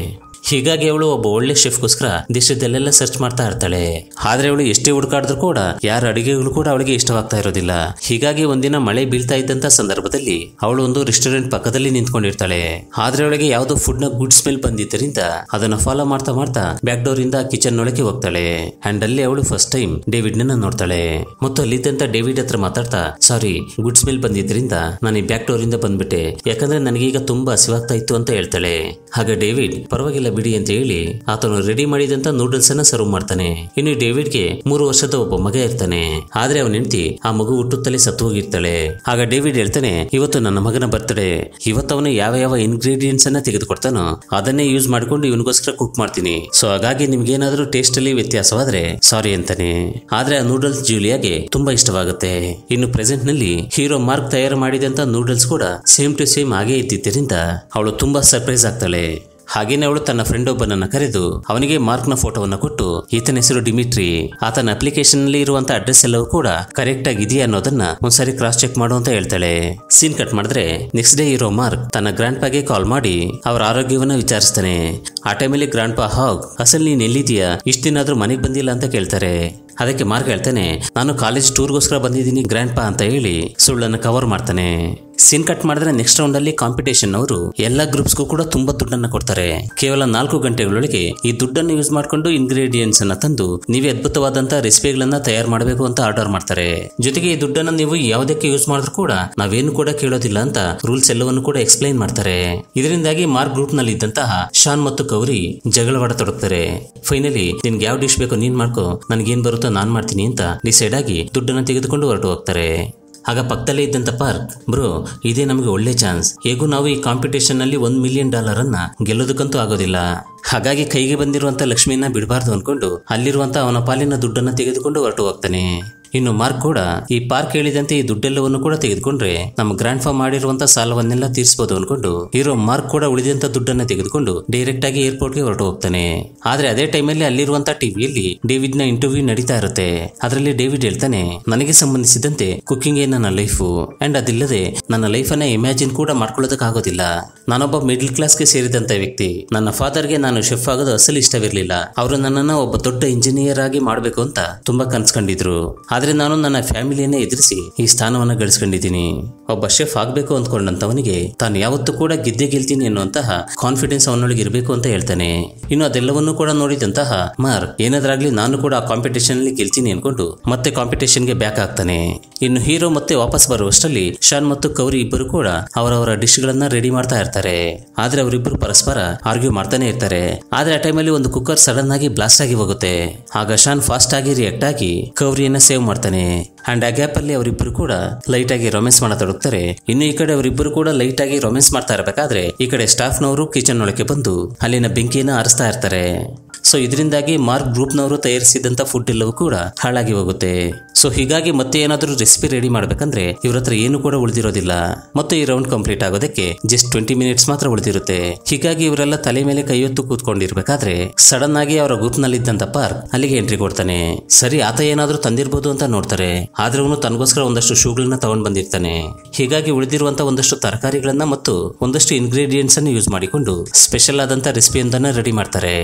ಹೀಗಾಗಿ ಅವಳು ಒಬ್ಬ ಒಳ್ಳೆ ಶೆಫ್ಗೋಸ್ಕರ ದೇಶದಲ್ಲೆಲ್ಲ ಸರ್ಚ್ ಮಾಡ್ತಾ ಇರ್ತಾಳೆ ಆದ್ರೆ ಅವಳು ಎಷ್ಟೇ ಹುಡುಕಾಡಿದ್ರು ಕೂಡ ಯಾರ ಅಡಿಗೆಗಳು ಕೂಡ ಅವಳಿಗೆ ಇಷ್ಟವಾಗ್ತಾ ಇರೋದಿಲ್ಲ ಹೀಗಾಗಿ ಒಂದಿನ ಮಳೆ ಬೀಳ್ತಾ ಇದ್ದಂತ ಸಂದರ್ಭದಲ್ಲಿ ಅವಳು ಒಂದು ರೆಸ್ಟೋರೆಂಟ್ ಪಕ್ಕದಲ್ಲಿ ನಿಂತ್ಕೊಂಡಿರ್ತಾಳೆ ಆದ್ರೆ ಅವಳಿಗೆ ಯಾವುದೋ ಫುಡ್ ನ ಗುಡ್ ಸ್ಮೆಲ್ ಬಂದಿದ್ದರಿಂದ ಅದನ್ನ ಫಾಲೋ ಮಾಡ್ತಾ ಮಾಡ್ತಾ ಬ್ಯಾಕ್ ಡೋರ್ ಇಂದ ಕಿಚನ್ ಒಳಗೆ ಹೋಗ್ತಾಳೆ ಅಂಡ್ ಅಲ್ಲಿ ಅವಳು ಫಸ್ಟ್ ಟೈಮ್ ಡೇವಿಡ್ ನನ್ನ ನೋಡ್ತಾಳೆ ಮತ್ತು ಅಲ್ಲಿದ್ದಂತ ಡೇವಿಡ್ ಹತ್ರ ಮಾತಾಡ್ತಾ ಸಾರಿ ಗುಡ್ ಸ್ಮೆಲ್ ಬಂದಿದ್ರಿಂದ ನಾನು ಈ ಬ್ಯಾಕ್ ಡೋರ್ ಇಂದ ಬಂದ್ಬಿಟ್ಟೆ ಯಾಕಂದ್ರೆ ನನಗೀಗ ತುಂಬಾ ಹಸಿವಾಗ್ತಾ ಇತ್ತು ಅಂತ ಹೇಳ್ತಾಳೆ ಹಾಗೆ ಡೇವಿಡ್ ಪರವಾಗಿಲ್ಲ ಬಿಡಿ ಅಂತ ಹೇಳಿ ಆತನು ರೆಡಿ ಮಾಡಿದಂತ ನೂಡಲ್ಸ್ ಅನ್ನ ಸರ್ವ್ ಮಾಡ್ತಾನೆ ಇನ್ನು ಈ ಡೇವಿಡ್ಗೆ ಮೂರು ವರ್ಷದ ಒಬ್ಬ ಮಗ ಇರ್ತಾನೆ ಆದ್ರೆ ಅವನ ಹೆಂಡತಿ ಆ ಮಗು ಹುಟ್ಟುತ್ತಲೇ ಸತ್ತು ಹೋಗಿರ್ತಾಳೆ ಆಗ ಡೇವಿಡ್ ಹೇಳ್ತಾನೆ ಇವತ್ತು ನನ್ನ ಮಗನ ಬರ್ತ್ಡೇ ಇವತ್ತು ಅವನು ಯಾವ ಯಾವ ಇಂಗ್ರೀಡಿಯೆಂಟ್ಸ್ ಅನ್ನ ತೆಗೆದುಕೊಡ್ತಾನೋ ಅದನ್ನೇ ಯೂಸ್ ಮಾಡ್ಕೊಂಡು ಇವನಿಗೋಸ್ಕರ ಕುಕ್ ಮಾಡ್ತೀನಿ ಸೊ ಹಾಗಾಗಿ ನಿಮ್ಗೇನಾದ್ರೂ ಟೇಸ್ಟ್ ಅಲ್ಲಿ ವ್ಯತ್ಯಾಸವಾದ್ರೆ ಸಾರಿ ಅಂತಾನೆ ಆದ್ರೆ ಆ ನೂಡಲ್ಸ್ ಜೂಲಿಯಾಗೆ ತುಂಬಾ ಇಷ್ಟವಾಗುತ್ತೆ ಇನ್ನು ಪ್ರೆಸೆಂಟ್ ನಲ್ಲಿ ಹೀರೋ ಮಾರ್ಕ್ ತಯಾರು ಮಾಡಿದಂತ ನೂಡಲ್ಸ್ ಕೂಡ ಸೇಮ್ ಟು ಸೇಮ್ ಹಾಗೆ ಇದ್ದಿದ್ದರಿಂದ ಅವಳು ತುಂಬಾ ಸರ್ಪ್ರೈಸ್ ಆಗ್ತಾಳೆ ಹಾಗೇನೆ ಅವಳು ತನ್ನ ಫ್ರೆಂಡ್ ಒಬ್ಬನನ್ನ ಕರೆದು ಅವನಿಗೆ ಮಾರ್ಕ್ನ ಫೋಟೋವನ್ನ ಕೊಟ್ಟು ಈತನ ಹೆಸರು ಡಿಮಿಟ್ರಿ ಆತನ ಅಪ್ಲಿಕೇಶನ್ ನಲ್ಲಿ ಇರುವಂತ ಅಡ್ರೆಸ್ ಎಲ್ಲವೂ ಕೂಡ ಕರೆಕ್ಟ್ ಆಗಿ ಇದೆಯಾ ಅನ್ನೋದನ್ನ ಒಂದ್ಸರಿ ಕ್ರಾಸ್ ಚೆಕ್ ಮಾಡು ಅಂತ ಹೇಳ್ತಾಳೆ ಸೀನ್ ಕಟ್ ಮಾಡಿದ್ರೆ ನೆಕ್ಸ್ಟ್ ಡೇ ಇರೋ ಮಾರ್ಕ್ ತನ್ನ ಗ್ರ್ಯಾಂಡ್ ಪಾಗೆ ಕಾಲ್ ಮಾಡಿ ಅವರ ಆರೋಗ್ಯವನ್ನ ವಿಚಾರಿಸ್ತಾನೆ ಆ ಟೈಮಲ್ಲಿ ಗ್ರ್ಯಾಂಡ್ ಪಾ ಹಾಗ್ ಅಸಲ್ ನೀನ್ ಎಲ್ಲಿದೀಯಾ ಇಷ್ಟ ದಿನ ಆದ್ರೂ ಮನೆಗೆ ಬಂದಿಲ್ಲ ಅಂತ ಕೇಳ್ತಾರೆ ಅದಕ್ಕೆ ಮಾರ್ಕ್ ಹೇಳ್ತಾನೆ ನಾನು ಕಾಲೇಜ್ ಟೂರ್ಗೋಸ್ಕರ ಬಂದಿದ್ದೀನಿ ಗ್ರ್ಯಾಂಡ್ ಪಾ ಅಂತ ಹೇಳಿ ಸುಳ್ಳನ್ನು ಕವರ್ ಮಾಡ್ತಾನೆ ಸೀನ್ ಕಟ್ ಮಾಡಿದ್ರೆ ನೆಕ್ಸ್ಟ್ ರೌಂಡ್ ಅಲ್ಲಿ ಕಾಂಪಿಟೇಷನ್ ಅವರು ಎಲ್ಲ ಗ್ರೂಪ್ಸ್ಗೂ ಕೂಡ ತುಂಬಾ ದುಡ್ಡನ್ನ ಕೊಡ್ತಾರೆ ಕೇವಲ ನಾಲ್ಕು ಗಂಟೆಗಳೊಳಗೆ ಈ ದುಡ್ಡನ್ನು ಯೂಸ್ ಮಾಡ್ಕೊಂಡು ಇಂಗ್ರೀಡಿಯೆಂಟ್ಸ್ ಅನ್ನ ತಂದು ನೀವೇ ಅದ್ಭುತವಾದಂತ ರೆಸಿಪಿಗಳನ್ನ ತಯಾರು ಮಾಡಬೇಕು ಅಂತ ಆರ್ಡರ್ ಮಾಡ್ತಾರೆ ಜೊತೆಗೆ ಈ ದುಡ್ಡನ್ನ ನೀವು ಯಾವುದಕ್ಕೆ ಯೂಸ್ ಮಾಡಿದ್ರು ಕೂಡ ನಾವೇನು ಕೂಡ ಕೇಳೋದಿಲ್ಲ ಅಂತ ರೂಲ್ಸ್ ಎಲ್ಲವನ್ನು ಕೂಡ ಎಕ್ಸ್ಪ್ಲೈನ್ ಮಾಡ್ತಾರೆ ಇದರಿಂದಾಗಿ ಮಾರ್ಕ್ ಗ್ರೂಪ್ ನಲ್ಲಿ ಇದ್ದಂತಹ ಶಾನ್ ಮತ್ತು ಕೌರಿ ಜಗಳವಾಡತೊಡಗ್ತಾರೆ ಫೈನಲಿ ನಿನ್ಗೆ ಯಾವ ಡಿಶ್ ಬೇಕೋ ನೀನ್ ಮಾಡ್ಕೋ ನನ್ಗೇನ್ ಬರುತ್ತೋ ನಾನ್ ಮಾಡ್ತೀನಿ ಅಂತ ಡಿಸೈಡ್ ಆಗಿ ದುಡ್ಡನ್ನ ತೆಗೆದುಕೊಂಡು ಹೊರಟು ಹೋಗ್ತಾರೆ ಆಗ ಪಕ್ಕದಲ್ಲೇ ಇದ್ದಂತ ಪಾರ್ಕ್ ಬ್ರೋ ಇದೇ ನಮಗೆ ಒಳ್ಳೆ ಚಾನ್ಸ್ ಹೇಗೂ ನಾವು ಈ ಕಾಂಪಿಟೇಷನ್ ನಲ್ಲಿ ಒಂದ್ ಮಿಲಿಯನ್ ಡಾಲರ್ ಅನ್ನ ಗೆಲ್ಲೋದಕ್ಕಂತೂ ಆಗೋದಿಲ್ಲ ಹಾಗಾಗಿ ಕೈಗೆ ಬಂದಿರುವಂತ ಲಕ್ಷ್ಮಿಯನ್ನ ಬಿಡಬಾರ್ದು ಅನ್ಕೊಂಡು ಅಲ್ಲಿರುವಂತ ಅವನ ಪಾಲಿನ ದುಡ್ಡನ್ನ ತೆಗೆದುಕೊಂಡು ಹೊರಟು ಹೋಗ್ತಾನೆ ಇನ್ನು ಮಾರ್ಕ್ ಕೂಡ ಈ ಪಾರ್ಕ್ ಹೇಳಿದಂತೆ ಈ ದುಡ್ಡೆಲ್ಲವನ್ನು ಕೂಡ ತೆಗೆದುಕೊಂಡ್ರೆ ನಮ್ಮ ಗ್ರ್ಯಾಂಡ್ ಫಾ ಮಾಡಿರುವಂತ ಸಾಲವನ್ನೆಲ್ಲ ತೀರಿಸಬಹುದು ಅನ್ಕೊಂಡು ಹೀರೋ ಮಾರ್ಕ್ ಕೂಡ ಉಳಿದಂತ ದುಡ್ಡನ್ನ ತೆಗೆದುಕೊಂಡು ಡೈರೆಕ್ಟ್ ಆಗಿ ಏರ್ಪೋರ್ಟ್ಗೆ ಹೊರಟು ಹೋಗ್ತಾನೆ ಆದ್ರೆ ಅದೇ ಟೈಮಲ್ಲಿ ಅಲ್ಲಿರುವಂತ ಟಿವಿಯಲ್ಲಿ ಡೇವಿಡ್ ನ ಇಂಟರ್ವ್ಯೂ ನಡೀತಾ ಇರುತ್ತೆ ಅದರಲ್ಲಿ ಡೇವಿಡ್ ಹೇಳ್ತಾನೆ ನನಗೆ ಸಂಬಂಧಿಸಿದಂತೆ ಕುಕಿಂಗ್ ನನ್ನ ಲೈಫು ಅಂಡ್ ಅದಿಲ್ಲದೆ ನನ್ನ ಲೈಫನ್ನ ಇಮ್ಯಾಜಿನ್ ಕೂಡ ಮಾಡ್ಕೊಳ್ಳೋದಕ್ಕಾಗೋದಿಲ್ಲ ನಾನೊಬ್ಬ ಮಿಡ್ಲ್ ಕ್ಲಾಸ್ಗೆ ಸೇರಿದಂತ ವ್ಯಕ್ತಿ ನನ್ನ ಫಾದರ್ಗೆ ನಾನು ಶೆಫ್ ಆಗೋದು ಅಸಲು ಇಷ್ಟವಿರಲಿಲ್ಲ ಅವರು ನನ್ನನ್ನ ಒಬ್ಬ ದೊಡ್ಡ ಇಂಜಿನಿಯರ್ ಆಗಿ ಮಾಡಬೇಕು ಅಂತ ತುಂಬಾ ಕನ್ಸ್ಕೊಂಡಿದ್ರು ಆದ್ರೆ ನಾನು ನನ್ನ ಫ್ಯಾಮಿಲಿಯನ್ನೇ ಎದುರಿಸಿ ಈ ಸ್ಥಾನವನ್ನ ಗಳಿಸ್ಕೊಂಡಿದ್ದೀನಿ ಒಬ್ಬ ಶೆಫ್ ಆಗ್ಬೇಕು ಅಂದ್ಕೊಂಡಂತವನಿಗೆ ತಾನು ಯಾವತ್ತೂ ಕೂಡ ಗೆದ್ದೆ ಗೆಲ್ತೀನಿ ಅನ್ನುವಂತಹ ಕಾನ್ಫಿಡೆನ್ಸ್ ಅವನೊಳಗೆ ಇರಬೇಕು ಅಂತ ಹೇಳ್ತಾನೆ ಇನ್ನು ಅದೆಲ್ಲವನ್ನೂ ಕೂಡ ನೋಡಿದಂತಹ ಮಾರ್ ಏನಾದ್ರಾಗ್ಲಿ ನಾನು ಕೂಡ ಆ ಕಾಂಪಿಟೇಷನ್ ಅಲ್ಲಿ ಗೆಲ್ತೀನಿ ಅನ್ಕೊಂಡು ಮತ್ತೆ ಕಾಂಪಿಟೇಷನ್ಗೆ ಬ್ಯಾಕ್ ಆಗ್ತಾನೆ ಇನ್ನು ಹೀರೋ ಮತ್ತೆ ವಾಪಸ್ ಬರುವಷ್ಟರಲ್ಲಿ ಶಾನ್ ಮತ್ತು ಕೌರಿ ಇಬ್ಬರು ಕೂಡ ಅವರವರ ಡಿಶ್ ಗಳನ್ನ ರೆಡಿ ಮಾಡ್ತಾ ಇರ್ತಾರೆ ಆದ್ರೆ ಅವರಿಬ್ಬರು ಪರಸ್ಪರ ಆರ್ಗ್ಯೂ ಮಾಡ್ತಾನೆ ಇರ್ತಾರೆ ಆದ್ರೆ ಆ ಟೈಮಲ್ಲಿ ಒಂದು ಕುಕ್ಕರ್ ಸಡನ್ ಆಗಿ ಬ್ಲಾಸ್ಟ್ ಆಗಿ ಹೋಗುತ್ತೆ ಆಗ ಶಾನ್ ಫಾಸ್ಟ್ ಆಗಿ ರಿಯಾಕ್ಟ್ ಆಗಿ ಕೌರಿಯನ್ನ ಸೇವ್ ಮಾಡ್ತಾನೆ ಅಂಡ್ ಆ ಗ್ಯಾಪ್ ಅಲ್ಲಿ ಅವರಿಬ್ಬರು ಕೂಡ ಲೈಟ್ ಆಗಿ ರೊಮೆನ್ಸ್ ಮಾಡತೊಡಗ್ತಾರೆ ಇನ್ನು ಈ ಕಡೆ ಅವರಿಬ್ಬರು ಕೂಡ ಲೈಟ್ ಆಗಿ ರೊಮೆನ್ಸ್ ಮಾಡ್ತಾ ಇರಬೇಕಾದ್ರೆ ಈ ಕಡೆ ಸ್ಟಾಫ್ನವರು ಕಿಚನ್ ಒಳಗೆ ಬಂದು ಅಲ್ಲಿನ ಬೆಂಕಿಯನ್ನ ಆರಿಸ್ತಾ ಇರ್ತಾರೆ ಸೊ ಇದರಿಂದಾಗಿ ಮಾರ್ಕ್ ಗ್ರೂಪ್ನವರು ತಯಾರಿಸಿದಂತ ಫುಡ್ ಎಲ್ಲವೂ ಕೂಡ ಹಾಳಾಗಿ ಹೋಗುತ್ತೆ ಸೊ ಹೀಗಾಗಿ ಮತ್ತೆ ಏನಾದರೂ ರೆಸಿಪಿ ರೆಡಿ ಮಾಡ್ಬೇಕಂದ್ರೆ ಇವ್ರ ಹತ್ರ ಏನು ಕೂಡ ಉಳಿದಿರೋದಿಲ್ಲ ಮತ್ತು ಈ ರೌಂಡ್ ಕಂಪ್ಲೀಟ್ ಆಗೋದಕ್ಕೆ ಜಸ್ಟ್ ಟ್ವೆಂಟಿ ಮಿನಿಟ್ಸ್ ಮಾತ್ರ ಉಳಿದಿರುತ್ತೆ ಹೀಗಾಗಿ ಇವರೆಲ್ಲ ತಲೆ ಮೇಲೆ ಕೈಯೊತ್ತು ಕೂತ್ಕೊಂಡಿರ್ಬೇಕಾದ್ರೆ ಸಡನ್ ಆಗಿ ಅವರ ಗ್ರೂಪ್ ನಲ್ಲಿದ್ದಂತ ಪಾರ್ಕ್ ಅಲ್ಲಿಗೆ ಎಂಟ್ರಿ ಕೊಡ್ತಾನೆ ಸರಿ ಆತ ಏನಾದ್ರೂ ತಂದಿರ್ಬೋದು ಅಂತ ನೋಡ್ತಾರೆ ಆದ್ರೆ ಅವನು ತನಗೋಸ್ಕರ ಒಂದಷ್ಟು ಶೂಗಳನ್ನ ತಗೊಂಡ್ ಬಂದಿರ್ತಾನೆ ಹೀಗಾಗಿ ಉಳಿದಿರುವಂತ ಒಂದಷ್ಟು ತರಕಾರಿಗಳನ್ನ ಮತ್ತು ಒಂದಷ್ಟು ಇಂಗ್ರೀಡಿಯೆಂಟ್ಸ್ ಅನ್ನು ಯೂಸ್ ಮಾಡಿಕೊಂಡು ಸ್ಪೆಷಲ್ ಆದಂತ ರೆಸಿಪಿಯೊಂದನ್ನ ರೆಡಿ ಮಾಡ್ತಾರೆ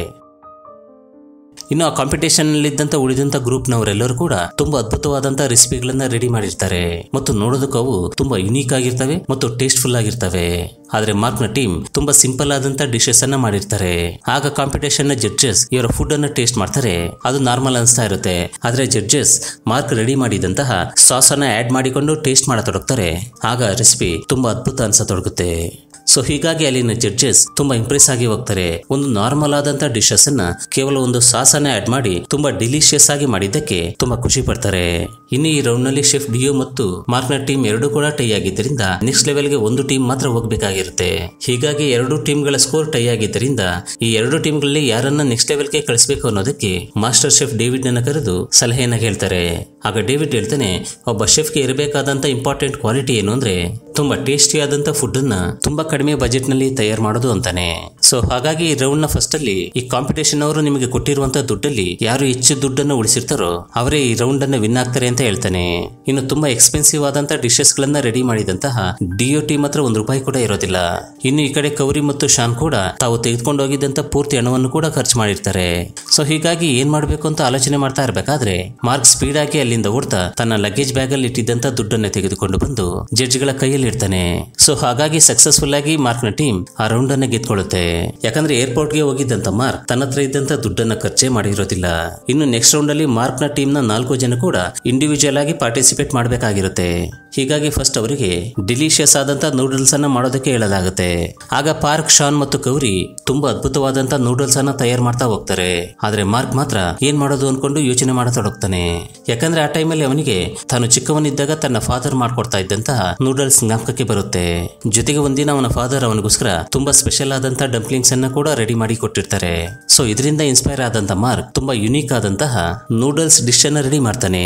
ಇನ್ನು ಆ ಕಾಂಪಿಟೇಷನ್ ನಲ್ಲಿದ್ದಂತ ಉಳಿದಂತ ಗ್ರೂಪ್ನವರೆಲ್ಲರೂ ಕೂಡ ತುಂಬಾ ಅದ್ಭುತವಾದಂತ ರೆಸಿಪಿಗಳನ್ನ ರೆಡಿ ಮಾಡಿರ್ತಾರೆ ಮತ್ತು ನೋಡೋದಕ್ಕೂ ಅವು ತುಂಬಾ ಯುನೀಕ್ ಆಗಿರ್ತವೆ ಮತ್ತು ಟೇಸ್ಟ್ಫುಲ್ ಆಗಿರ್ತವೆ ಆದ್ರೆ ಮಾರ್ಕ್ ನ ಟೀಮ್ ತುಂಬಾ ಸಿಂಪಲ್ ಆದಂತ ಡಿಶಸ್ ಅನ್ನ ಮಾಡಿರ್ತಾರೆ ಆಗ ಕಾಂಪಿಟೇಷನ್ ನ ಜಡ್ಜಸ್ ಇವರ ಫುಡ್ ಅನ್ನ ಟೇಸ್ಟ್ ಮಾಡ್ತಾರೆ ಅದು ನಾರ್ಮಲ್ ಅನಿಸ್ತಾ ಇರುತ್ತೆ ಆದ್ರೆ ಜಡ್ಜಸ್ ಮಾರ್ಕ್ ರೆಡಿ ಮಾಡಿದಂತಹ ಸಾಸ್ ಅನ್ನ ಆಡ್ ಮಾಡಿಕೊಂಡು ಟೇಸ್ಟ್ ಮಾಡತೊಡಗ್ತಾರೆ ಆಗ ರೆಸಿಪಿ ತುಂಬಾ ಅದ್ಭುತ ಅನ್ಸತೊಡಗುತ್ತೆ ಸೊ ಹೀಗಾಗಿ ಅಲ್ಲಿನ ಜಡ್ಜಸ್ ತುಂಬಾ ಇಂಪ್ರೆಸ್ ಆಗಿ ಹೋಗ್ತಾರೆ ಒಂದು ನಾರ್ಮಲ್ ಆದಂತ ಡಿಶಸ್ ಅನ್ನ ಕೇವಲ ಒಂದು ಸಾಸ್ ಅನ್ನ ಆಡ್ ಮಾಡಿ ತುಂಬಾ ಡಿಲಿಷಿಯಸ್ ಆಗಿ ಮಾಡಿದ್ದಕ್ಕೆ ತುಂಬಾ ಖುಷಿ ಪಡ್ತಾರೆ ಇನ್ನು ಈ ರೌಂಡ್ ನಲ್ಲಿ ಶೆಫ್ ಡಿಯೋ ಮತ್ತು ಮಾರ್ಕ್ನ ಟೀಮ್ ಎರಡು ಕೂಡ ಟೈ ಆಗಿದ್ದರಿಂದ ನೆಕ್ಸ್ಟ್ ಲೆವೆಲ್ಗೆ ಒಂದು ಟೀಮ್ ಮಾತ್ರ ಹೋಗ್ಬೇಕಾಗಿರುತ್ತೆ ಹೀಗಾಗಿ ಎರಡು ಟೀಮ್ಗಳ ಸ್ಕೋರ್ ಟೈ ಆಗಿದ್ದರಿಂದ ಈ ಎರಡು ಟೀಮ್ಗಳಲ್ಲಿ ಯಾರನ್ನ ನೆಕ್ಸ್ಟ್ ಲೆವೆಲ್ಗೆ ಕಳಿಸಬೇಕು ಅನ್ನೋದಕ್ಕೆ ಮಾಸ್ಟರ್ ಶೆಫ್ ಡೇವಿಡ್ ನನ್ನ ಕರೆದು ಸಲಹೆಯನ್ನ ಹೇಳ್ತಾರೆ ಆಗ ಡೇವಿಡ್ ಹೇಳ್ತಾನೆ ಒಬ್ಬ ಶೆಫ್ಗೆ ಇರಬೇಕಾದಂತ ಇಂಪಾರ್ಟೆಂಟ್ ಕ್ವಾಲಿಟಿ ಏನು ಅಂದ್ರೆ ತುಂಬಾ ಟೇಸ್ಟಿ ಆದಂತ ಫುಡ್ ಅನ್ನ ತುಂಬಾ ಕಡಿಮೆ ಬಜೆಟ್ ನಲ್ಲಿ ತಯಾರು ಮಾಡೋದು ಅಂತಾನೆ ಸೊ ಹಾಗಾಗಿ ಈ ರೌಂಡ್ ನ ಫಸ್ಟ್ ಅಲ್ಲಿ ಈ ಕಾಂಪಿಟೇಷನ್ ಅವರು ನಿಮಗೆ ಕೊಟ್ಟಿರುವಂತ ದುಡ್ಡಲ್ಲಿ ಯಾರು ಹೆಚ್ಚು ದುಡ್ಡನ್ನು ಉಳಿಸಿರ್ತಾರೋ ಅವರೇ ಈ ರೌಂಡ್ ಅನ್ನ ವಿನ್ ಆಗ್ತಾರೆ ಅಂತ ಹೇಳ್ತಾನೆ ಇನ್ನು ತುಂಬಾ ಎಕ್ಸ್ಪೆನ್ಸಿವ್ ಆದಂತ ಡಿಶಸ್ ಗಳನ್ನ ರೆಡಿ ಮಾಡಿದಂತಹ ಡಿಒಟಿ ಮಾತ್ರ ಒಂದು ರೂಪಾಯಿ ಕೂಡ ಇರೋದಿಲ್ಲ ಇನ್ನು ಈ ಕಡೆ ಕೌರಿ ಮತ್ತು ಶಾನ್ ಕೂಡ ತಾವು ತೆಗೆದುಕೊಂಡು ಹೋಗಿದ್ದಂತ ಪೂರ್ತಿ ಹಣವನ್ನು ಕೂಡ ಖರ್ಚು ಮಾಡಿರ್ತಾರೆ ಸೊ ಹೀಗಾಗಿ ಏನ್ ಮಾಡ್ಬೇಕು ಅಂತ ಆಲೋಚನೆ ಮಾಡ್ತಾ ಇರ್ಬೇಕಾದ್ರೆ ಮಾರ್ಕ್ ಸ್ಪೀಡ್ ಆಗಿ ಅಲ್ಲಿಂದ ಓಡ್ತಾ ತನ್ನ ಲಗೇಜ್ ಬ್ಯಾಗ್ ಅಲ್ಲಿ ಇಟ್ಟಿದ್ದಂತ ದುಡ್ಡನ್ನ ತೆಗೆದುಕೊಂಡು ಬಂದು ಜಡ್ಜ್ ಗಳ ಕೈಯಲ್ಲಿ ಇಡ್ತಾನೆ ಸೊ ಹಾಗಾಗಿ ಸಕ್ಸಸ್ಫುಲ್ ಆಗಿ ಮಾರ್ಕ್ ನ ಟೀಮ್ ಆ ರೌಂಡ್ ಅನ್ನ ಗೆದ್ಕೊಳ್ಳುತ್ತೆ ಯಾಕಂದ್ರೆ ಏರ್ಪೋರ್ಟ್ ಗೆ ಹೋಗಿದ್ದಂತ ಮಾರ್ಕ್ ತನ್ನ ಹತ್ರ ಇದ್ದಂತ ದುಡ್ಡನ್ನ ಖರ್ಚೆ ಮಾಡಿರೋದಿಲ್ಲ ಇನ್ನು ನೆಕ್ಸ್ಟ್ ರೌಂಡ್ ಅಲ್ಲಿ ಮಾರ್ಕ್ ನ ಟೀಮ್ ನ ನಾಲ್ಕು ಜನ ಕೂಡ ಇಂಡಿವಿಜುವಲ್ ಆಗಿ ಪಾರ್ಟಿಸಿಪೇಟ್ ಮಾಡಬೇಕಾಗಿರುತ್ತೆ ಹೀಗಾಗಿ ಫಸ್ಟ್ ಅವರಿಗೆ ಡಿಲಿಷಿಯಸ್ ಆದಂತ ನೂಡಲ್ಸ್ ಅನ್ನ ಮಾಡೋದಕ್ಕೆ ಹೇಳಲಾಗುತ್ತೆ ಆಗ ಪಾರ್ಕ್ ಶಾನ್ ಮತ್ತು ಕೌರಿ ತುಂಬಾ ಅದ್ಭುತವಾದಂತ ನೂಡಲ್ಸ್ ಅನ್ನ ತಯಾರು ಮಾಡ್ತಾ ಹೋಗ್ತಾರೆ ಆದ್ರೆ ಮಾರ್ಕ್ ಮಾತ್ರ ಏನ್ ಮಾಡೋದು ಅನ್ಕೊಂಡು ಯೋಚನೆ ಮಾಡತೊಡಗ್ತಾನೆ ಯಾಕಂದ್ರೆ ಆ ಟೈಮಲ್ಲಿ ಅವನಿಗೆ ತಾನು ಚಿಕ್ಕವನಿದ್ದಾಗ ತನ್ನ ಫಾದರ್ ಮಾಡ್ಕೊಡ್ತಾ ಇದ್ದಂತಹ ನೂಡಲ್ಸ್ ಜ್ಞಾಪಕಕ್ಕೆ ಬರುತ್ತೆ ಜೊತೆಗೆ ಒಂದಿನ ಅವನ ಫಾದರ್ ಅವನಿಗೋಸ್ಕರ ತುಂಬಾ ಸ್ಪೆಷಲ್ ಆದಂತಹ ಡಂಪ್ಲಿಂಗ್ಸ್ ಅನ್ನ ಕೂಡ ರೆಡಿ ಮಾಡಿ ಕೊಟ್ಟಿರ್ತಾರೆ ಸೊ ಇದರಿಂದ ಇನ್ಸ್ಪೈರ್ ಆದಂತ ಮಾರ್ಕ್ ತುಂಬಾ ಯುನೀಕ್ ಆದಂತಹ ನೂಡಲ್ಸ್ ಡಿಶ್ ಅನ್ನ ರೆಡಿ ಮಾಡ್ತಾನೆ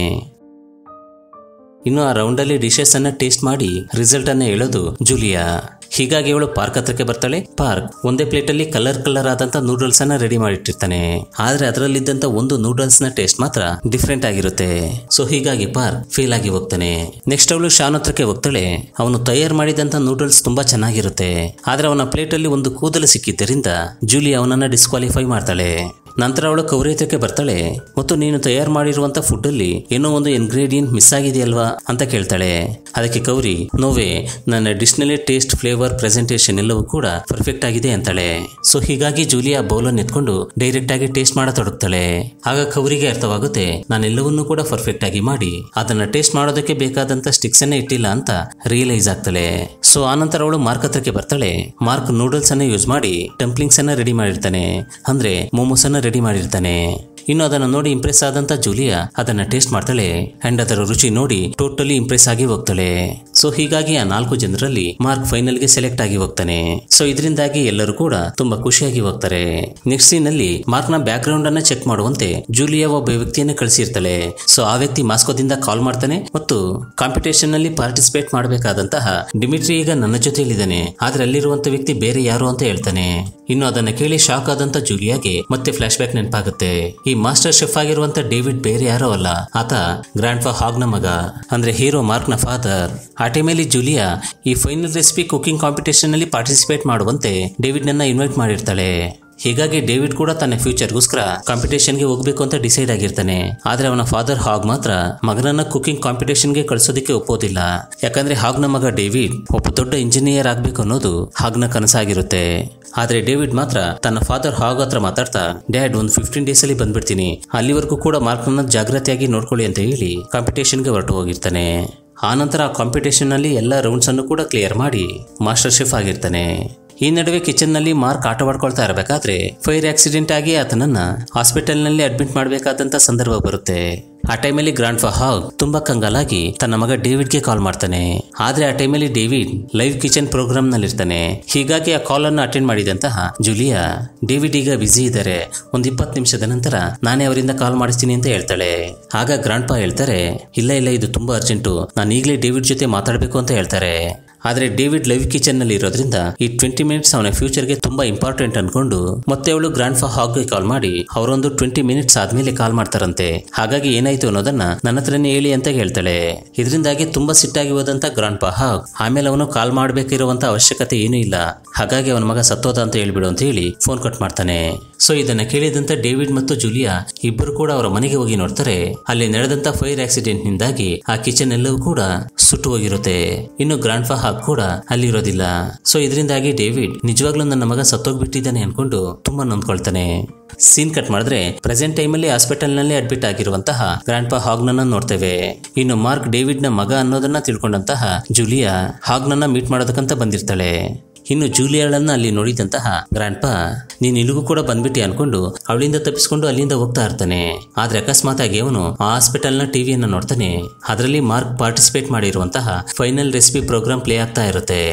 ಇನ್ನು ಆ ರೌಂಡಲ್ಲಿ ಡಿಶಸ್ ಅನ್ನ ಟೇಸ್ಟ್ ಮಾಡಿ ರಿಸಲ್ಟ್ ಅನ್ನ ಹೇಳೋದು ಜೂಲಿಯಾ ಹೀಗಾಗಿ ಅವಳು ಪಾರ್ಕ್ ಹತ್ರಕ್ಕೆ ಬರ್ತಾಳೆ ಪಾರ್ಕ್ ಒಂದೇ ಪ್ಲೇಟ್ ಅಲ್ಲಿ ಕಲರ್ ಕಲರ್ ಆದಂತ ನೂಡಲ್ಸ್ ಅನ್ನ ರೆಡಿ ಮಾಡಿಟ್ಟಿರ್ತಾನೆ ಆದ್ರೆ ಅದರಲ್ಲಿದ್ದಂತ ಒಂದು ನೂಡಲ್ಸ್ ನ ಟೇಸ್ಟ್ ಮಾತ್ರ ಡಿಫ್ರೆಂಟ್ ಆಗಿರುತ್ತೆ ಸೊ ಹೀಗಾಗಿ ಪಾರ್ಕ್ ಫೇಲ್ ಆಗಿ ಹೋಗ್ತಾನೆ ನೆಕ್ಸ್ಟ್ ಅವಳು ಶಾನ್ ಹತ್ರಕ್ಕೆ ಹೋಗ್ತಾಳೆ ಅವನು ತಯಾರು ಮಾಡಿದಂತ ನೂಡಲ್ಸ್ ತುಂಬಾ ಚೆನ್ನಾಗಿರುತ್ತೆ ಆದ್ರೆ ಅವನ ಪ್ಲೇಟ್ ಅಲ್ಲಿ ಒಂದು ಕೂದಲು ಸಿಕ್ಕಿದ್ದರಿಂದ ಜೂಲಿ ಅವನನ್ನ ಡಿಸ್ಕ್ವಾಲಿಫೈ ಮಾಡ್ತಾಳೆ ನಂತರ ಅವಳು ಕೌರಿ ಹತ್ರಕ್ಕೆ ಬರ್ತಾಳೆ ಮತ್ತು ನೀನು ತಯಾರು ಮಾಡಿರುವಂತ ಫುಡ್ ಅಲ್ಲಿ ಏನೋ ಒಂದು ಇನ್ಗ್ರೀಡಿಯಂಟ್ ಮಿಸ್ ಆಗಿದೆಯಲ್ವಾ ಅಂತ ಕೇಳ್ತಾಳೆ ಅದಕ್ಕೆ ಕೌರಿ ನೋವೇ ನನ್ನ ಡಿಶ್ನಲ್ಲಿ ಟೇಸ್ಟ್ ಫ್ಲೇವರ್ ಪ್ರೆಸೆಂಟೇಷನ್ ಎಲ್ಲವೂ ಕೂಡ ಪರ್ಫೆಕ್ಟ್ ಆಗಿದೆ ಅಂತಾಳೆ ಸೊ ಹೀಗಾಗಿ ಜೂಲಿಯಾ ಬೌಲನ್ನು ಎತ್ಕೊಂಡು ಡೈರೆಕ್ಟ್ ಆಗಿ ಟೇಸ್ಟ್ ಮಾಡತೊಡಗ್ತಾಳೆ ಆಗ ಕೌರಿಗೆ ಅರ್ಥವಾಗುತ್ತೆ ನಾನೆಲ್ಲವನ್ನೂ ಕೂಡ ಪರ್ಫೆಕ್ಟ್ ಆಗಿ ಮಾಡಿ ಅದನ್ನ ಟೇಸ್ಟ್ ಮಾಡೋದಕ್ಕೆ ಬೇಕಾದಂತ ಸ್ಟಿಕ್ಸ್ ಅನ್ನ ಇಟ್ಟಿಲ್ಲ ಅಂತ ರಿಯಲೈಸ್ ಆಗ್ತಾಳೆ ಸೊ ಆನಂತರ ಅವಳು ಮಾರ್ಕ್ ಹತ್ರಕ್ಕೆ ಬರ್ತಾಳೆ ಮಾರ್ಕ್ ನೂಡಲ್ಸ್ ಅನ್ನ ಯೂಸ್ ಮಾಡಿ ಡಂಪ್ಲಿಂಗ್ಸ್ ಅನ್ನ ರೆಡಿ ಮಾಡಿರ್ತಾನೆ ಅಂದ್ರೆ ಮೋಮೋಸ್ ಅನ್ನ ರೆಡಿ ಮಾಡಿರ್ತಾನೆ ಇನ್ನು ಅದನ್ನು ನೋಡಿ ಇಂಪ್ರೆಸ್ ಆದಂತ ಜೂಲಿಯಾ ಅದನ್ನ ಟೇಸ್ಟ್ ಮಾಡ್ತಾಳೆ ಅಂಡ್ ಅದರ ರುಚಿ ನೋಡಿ ಟೋಟಲಿ ಇಂಪ್ರೆಸ್ ಆಗಿ ಹೋಗ್ತಾಳೆ ಸೊ ಹೀಗಾಗಿ ಆ ನಾಲ್ಕು ಜನರಲ್ಲಿ ಮಾರ್ಕ್ ಫೈನಲ್ ಗೆ ಸೆಲೆಕ್ಟ್ ಆಗಿ ಹೋಗ್ತಾನೆ ಸೊ ಇದರಿಂದಾಗಿ ಎಲ್ಲರೂ ಕೂಡ ತುಂಬಾ ಖುಷಿಯಾಗಿ ಹೋಗ್ತಾರೆ ನೆಕ್ಸ್ಟ್ ಸೀನ್ ಅಲ್ಲಿ ಮಾರ್ಕ್ ನ ಬ್ಯಾಕ್ ಗ್ರೌಂಡ್ ಅನ್ನ ಚೆಕ್ ಮಾಡುವಂತೆ ಜೂಲಿಯಾ ಒಬ್ಬ ವ್ಯಕ್ತಿಯನ್ನು ಕಳಿಸಿರ್ತಾಳೆ ಸೊ ಆ ವ್ಯಕ್ತಿ ಮಾಸ್ಕೋದಿಂದ ಕಾಲ್ ಮಾಡ್ತಾನೆ ಮತ್ತು ಕಾಂಪಿಟೇಷನ್ ನಲ್ಲಿ ಪಾರ್ಟಿಸಿಪೇಟ್ ಮಾಡಬೇಕಾದಂತಹ ಡಿಮಿಟ್ರಿ ಈಗ ನನ್ನ ಜೊತೆಯಲ್ಲಿದ್ದಾನೆ ಆದ್ರೆ ಅಲ್ಲಿರುವಂತ ವ್ಯಕ್ತಿ ಬೇರೆ ಯಾರು ಅಂತ ಹೇಳ್ತಾನೆ ಇನ್ನು ಅದನ್ನ ಕೇಳಿ ಶಾಕ್ ಆದಂತ ಜೂಲಿಯಾಗೆ ಮತ್ತೆ ಫ್ಲಾಶ್ ಬ್ಯಾಕ್ ನೆನಪಾಗುತ್ತೆ ಈ ಮಾಸ್ಟರ್ ಶೆಫ್ ಆಗಿರುವಂತ ಡೇವಿಡ್ ಬೇರೆ ಯಾರೋ ಅಲ್ಲ ಆತ ಗ್ರ್ಯಾಂಡ್ ಫಾ ಹಾಗ್ನ ಮಗ ಅಂದ್ರೆ ಹೀರೋ ಮಾರ್ಕ್ ನ ಫಾದರ್ ಆ ಟೈಮಲ್ಲಿ ಜೂಲಿಯಾ ಈ ಫೈನಲ್ ರೆಸಿಪಿ ಕುಕಿಂಗ್ ಕಾಂಪಿಟೇಷನ್ ನಲ್ಲಿ ಪಾರ್ಟಿಸಿಪೇಟ್ ಮಾಡುವಂತೆ ಡೇವಿಡ್ ನನ್ನ ಇನ್ವೈಟ್ ಮಾಡಿರ್ತಾಳೆ ಹೀಗಾಗಿ ಡೇವಿಡ್ ಕೂಡ ತನ್ನ ಫ್ಯೂಚರ್ಗೋಸ್ಕರ ಕಾಂಪಿಟೇಷನ್ಗೆ ಹೋಗ್ಬೇಕು ಅಂತ ಡಿಸೈಡ್ ಆಗಿರ್ತಾನೆ ಆದ್ರೆ ಅವನ ಫಾದರ್ ಹಾಗ್ ಮಾತ್ರ ಮಗನನ್ನ ಕುಕಿಂಗ್ ಕಾಂಪಿಟೇಷನ್ಗೆ ಕಳಿಸೋದಕ್ಕೆ ಒಪ್ಪೋದಿಲ್ಲ ಯಾಕಂದ್ರೆ ಹಾಗ್ನ ಮಗ ಡೇವಿಡ್ ಒಬ್ಬ ದೊಡ್ಡ ಇಂಜಿನಿಯರ್ ಆಗ್ಬೇಕು ಅನ್ನೋದು ಹಾಗ್ನ ಕನಸಾಗಿರುತ್ತೆ ಆದ್ರೆ ಡೇವಿಡ್ ಮಾತ್ರ ತನ್ನ ಫಾದರ್ ಹಾಗ್ ಹತ್ರ ಮಾತಾಡ್ತಾ ಡ್ಯಾಡ್ ಒಂದು ಫಿಫ್ಟೀನ್ ಡೇಸ್ ಅಲ್ಲಿ ಬಂದ್ಬಿಡ್ತೀನಿ ಅಲ್ಲಿವರೆಗೂ ಕೂಡ ಮಾರ್ಕ್ನ ಜಾಗ್ರತೆಯಾಗಿ ನೋಡ್ಕೊಳ್ಳಿ ಅಂತ ಹೇಳಿ ಕಾಂಪಿಟೇಷನ್ಗೆ ಹೊರಟು ಹೋಗಿರ್ತಾನೆ ಆನಂತರ ಆ ಕಾಂಪಿಟೇಷನ್ ನಲ್ಲಿ ಎಲ್ಲ ರೌಂಡ್ಸ್ ಅನ್ನು ಕೂಡ ಕ್ಲಿಯರ್ ಮಾಡಿ ಮಾಸ್ಟರ್ ಶೆಫ್ ಆಗಿರ್ತಾನೆ ಈ ನಡುವೆ ಕಿಚನ್ ನಲ್ಲಿ ಮಾರ್ಕ್ ಆಟವಾಡ್ಕೊಳ್ತಾ ಇರಬೇಕಾದ್ರೆ ಫೈರ್ ಆಕ್ಸಿಡೆಂಟ್ ಆಗಿ ಆತನನ್ನ ಹಾಸ್ಪಿಟಲ್ ನಲ್ಲಿ ಅಡ್ಮಿಟ್ ಮಾಡಬೇಕಾದಂತ ಸಂದರ್ಭ ಬರುತ್ತೆ ಆ ಟೈಮಲ್ಲಿ ಗ್ರಾಂಡ್ ಫಹಾಗ್ ತುಂಬಾ ಕಂಗಾಲಾಗಿ ತನ್ನ ಮಗ ಡೇವಿಡ್ಗೆ ಕಾಲ್ ಮಾಡ್ತಾನೆ ಆದ್ರೆ ಆ ಟೈಮಲ್ಲಿ ಡೇವಿಡ್ ಲೈವ್ ಕಿಚನ್ ಪ್ರೋಗ್ರಾಮ್ ನಲ್ಲಿರ್ತಾನೆ ಹೀಗಾಗಿ ಆ ಕಾಲ್ ಅನ್ನು ಅಟೆಂಡ್ ಮಾಡಿದಂತಹ ಜೂಲಿಯಾ ಡೇವಿಡ್ ಈಗ ಬ್ಯುಸಿ ಇದ್ದಾರೆ ಒಂದ್ ಇಪ್ಪತ್ತು ನಿಮಿಷದ ನಂತರ ನಾನೇ ಅವರಿಂದ ಕಾಲ್ ಮಾಡಿಸ್ತೀನಿ ಅಂತ ಹೇಳ್ತಾಳೆ ಆಗ ಗ್ರಾಂಡ್ ಪಾ ಹೇಳ್ತಾರೆ ಇಲ್ಲ ಇಲ್ಲ ಇದು ತುಂಬಾ ಅರ್ಜೆಂಟು ನಾನು ಈಗಲೇ ಡೇವಿಡ್ ಜೊತೆ ಮಾತಾಡಬೇಕು ಅಂತ ಹೇಳ್ತಾರೆ ಆದ್ರೆ ಡೇವಿಡ್ ಲೈವ್ ಕಿಚನ್ ನಲ್ಲಿ ಇರೋದ್ರಿಂದ ಈ ಟ್ವೆಂಟಿ ಮಿನಿಟ್ಸ್ ಅವನ ಫ್ಯೂಚರ್ಗೆ ತುಂಬಾ ಇಂಪಾರ್ಟೆಂಟ್ ಅನ್ಕೊಂಡು ಮತ್ತೆ ಅವಳು ಗ್ರಾಂಡ್ ಫಾ ಹಾಗ್ಗೆ ಕಾಲ್ ಮಾಡಿ ಅವರೊಂದು ಟ್ವೆಂಟಿ ಮಿನಿಟ್ಸ್ ಆದ್ಮೇಲೆ ಕಾಲ್ ಮಾಡ್ತಾರಂತೆ ಹಾಗಾಗಿ ಏನಾಯ್ತು ಅನ್ನೋದನ್ನ ನನ್ನ ಹತ್ರನೇ ಹೇಳಿ ಅಂತ ಹೇಳ್ತಾಳೆ ಇದರಿಂದಾಗಿ ತುಂಬಾ ಸಿಟ್ಟಾಗಿ ಹೋದಂತ ಗ್ರಾಂಡ್ ಪಾ ಹಾಗ್ ಆಮೇಲೆ ಅವನು ಕಾಲ್ ಮಾಡ್ಬೇಕಿರುವಂತ ಅವಶ್ಯಕತೆ ಏನೂ ಇಲ್ಲ ಹಾಗಾಗಿ ಅವನ ಮಗ ಸತ್ತೋದ ಅಂತ ಹೇಳ್ಬಿಡು ಅಂತ ಹೇಳಿ ಫೋನ್ ಕಟ್ ಮಾಡ್ತಾನೆ ಸೊ ಇದನ್ನ ಕೇಳಿದಂತ ಡೇವಿಡ್ ಮತ್ತು ಜೂಲಿಯಾ ಇಬ್ಬರು ಕೂಡ ಅವರ ಮನೆಗೆ ಹೋಗಿ ನೋಡ್ತಾರೆ ಅಲ್ಲಿ ನಡೆದಂತ ಫೈರ್ ಆಕ್ಸಿಡೆಂಟ್ ನಿಂದಾಗಿ ಆ ಕಿಚನ್ ಎಲ್ಲವೂ ಕೂಡ ಸುಟ್ಟು ಹೋಗಿರುತ್ತೆ ಇನ್ನು ಗ್ರಾಂಡ್ ಫಾ ಹಾಗ್ ಕೂಡ ಅಲ್ಲಿ ಇರೋದಿಲ್ಲ ಸೊ ಇದರಿಂದಾಗಿ ಡೇವಿಡ್ ನಿಜವಾಗ್ಲೂ ನನ್ನ ಮಗ ಸತ್ತೋಗ್ಬಿಟ್ಟಿದ್ದಾನೆ ಅನ್ಕೊಂಡು ತುಂಬಾ ನೊಂದ್ಕೊಳ್ತಾನೆ ಸೀನ್ ಕಟ್ ಮಾಡಿದ್ರೆ ಪ್ರೆಸೆಂಟ್ ಟೈಮಲ್ಲಿ ಹಾಸ್ಪಿಟಲ್ ನಲ್ಲಿ ಅಡ್ಮಿಟ್ ಆಗಿರುವಂತಹ ಗ್ರಾಂಡ್ ಪಾ ಹಾಗ್ನನ್ನ ನೋಡ್ತೇವೆ ಇನ್ನು ಮಾರ್ಕ್ ಡೇವಿಡ್ ನ ಮಗ ಅನ್ನೋದನ್ನ ತಿಳ್ಕೊಂಡಂತಹ ಜೂಲಿಯಾ ಹಾಗ್ನನ್ನ ಮೀಟ್ ಮಾಡೋದಕ್ಕಂತ ಬಂದಿರ್ತಾಳೆ ಇನ್ನು ಜೂಲಿಯಾಳನ್ನ ಅಲ್ಲಿ ನೋಡಿದಂತಹ ಗ್ರ್ಯಾಂಡ್ ಪಾ ನೀನ್ ಇಲ್ಲಿಗೂ ಕೂಡ ಬಂದ್ಬಿಟ್ಟಿ ಅನ್ಕೊಂಡು ಅವಳಿಂದ ತಪ್ಪಿಸ್ಕೊಂಡು ಅಲ್ಲಿಂದ ಹೋಗ್ತಾ ಇರ್ತಾನೆ ಆದ್ರೆ ಅಕಸ್ಮಾತ್ ಆಗಿ ಅವನು ಆ ಹಾಸ್ಪಿಟಲ್ ನ ಟಿವಿಯನ್ನ ನೋಡ್ತಾನೆ ಅದರಲ್ಲಿ ಮಾರ್ಕ್ ಪಾರ್ಟಿಸಿಪೇಟ್ ಮಾಡಿರುವಂತಹ ಫೈನಲ್ ರೆಸಿಪಿ ಪ್ರೋಗ್ರಾಮ್ ಪ್ಲೇ ಆಗ್ತಾ ಇರುತ್ತೆ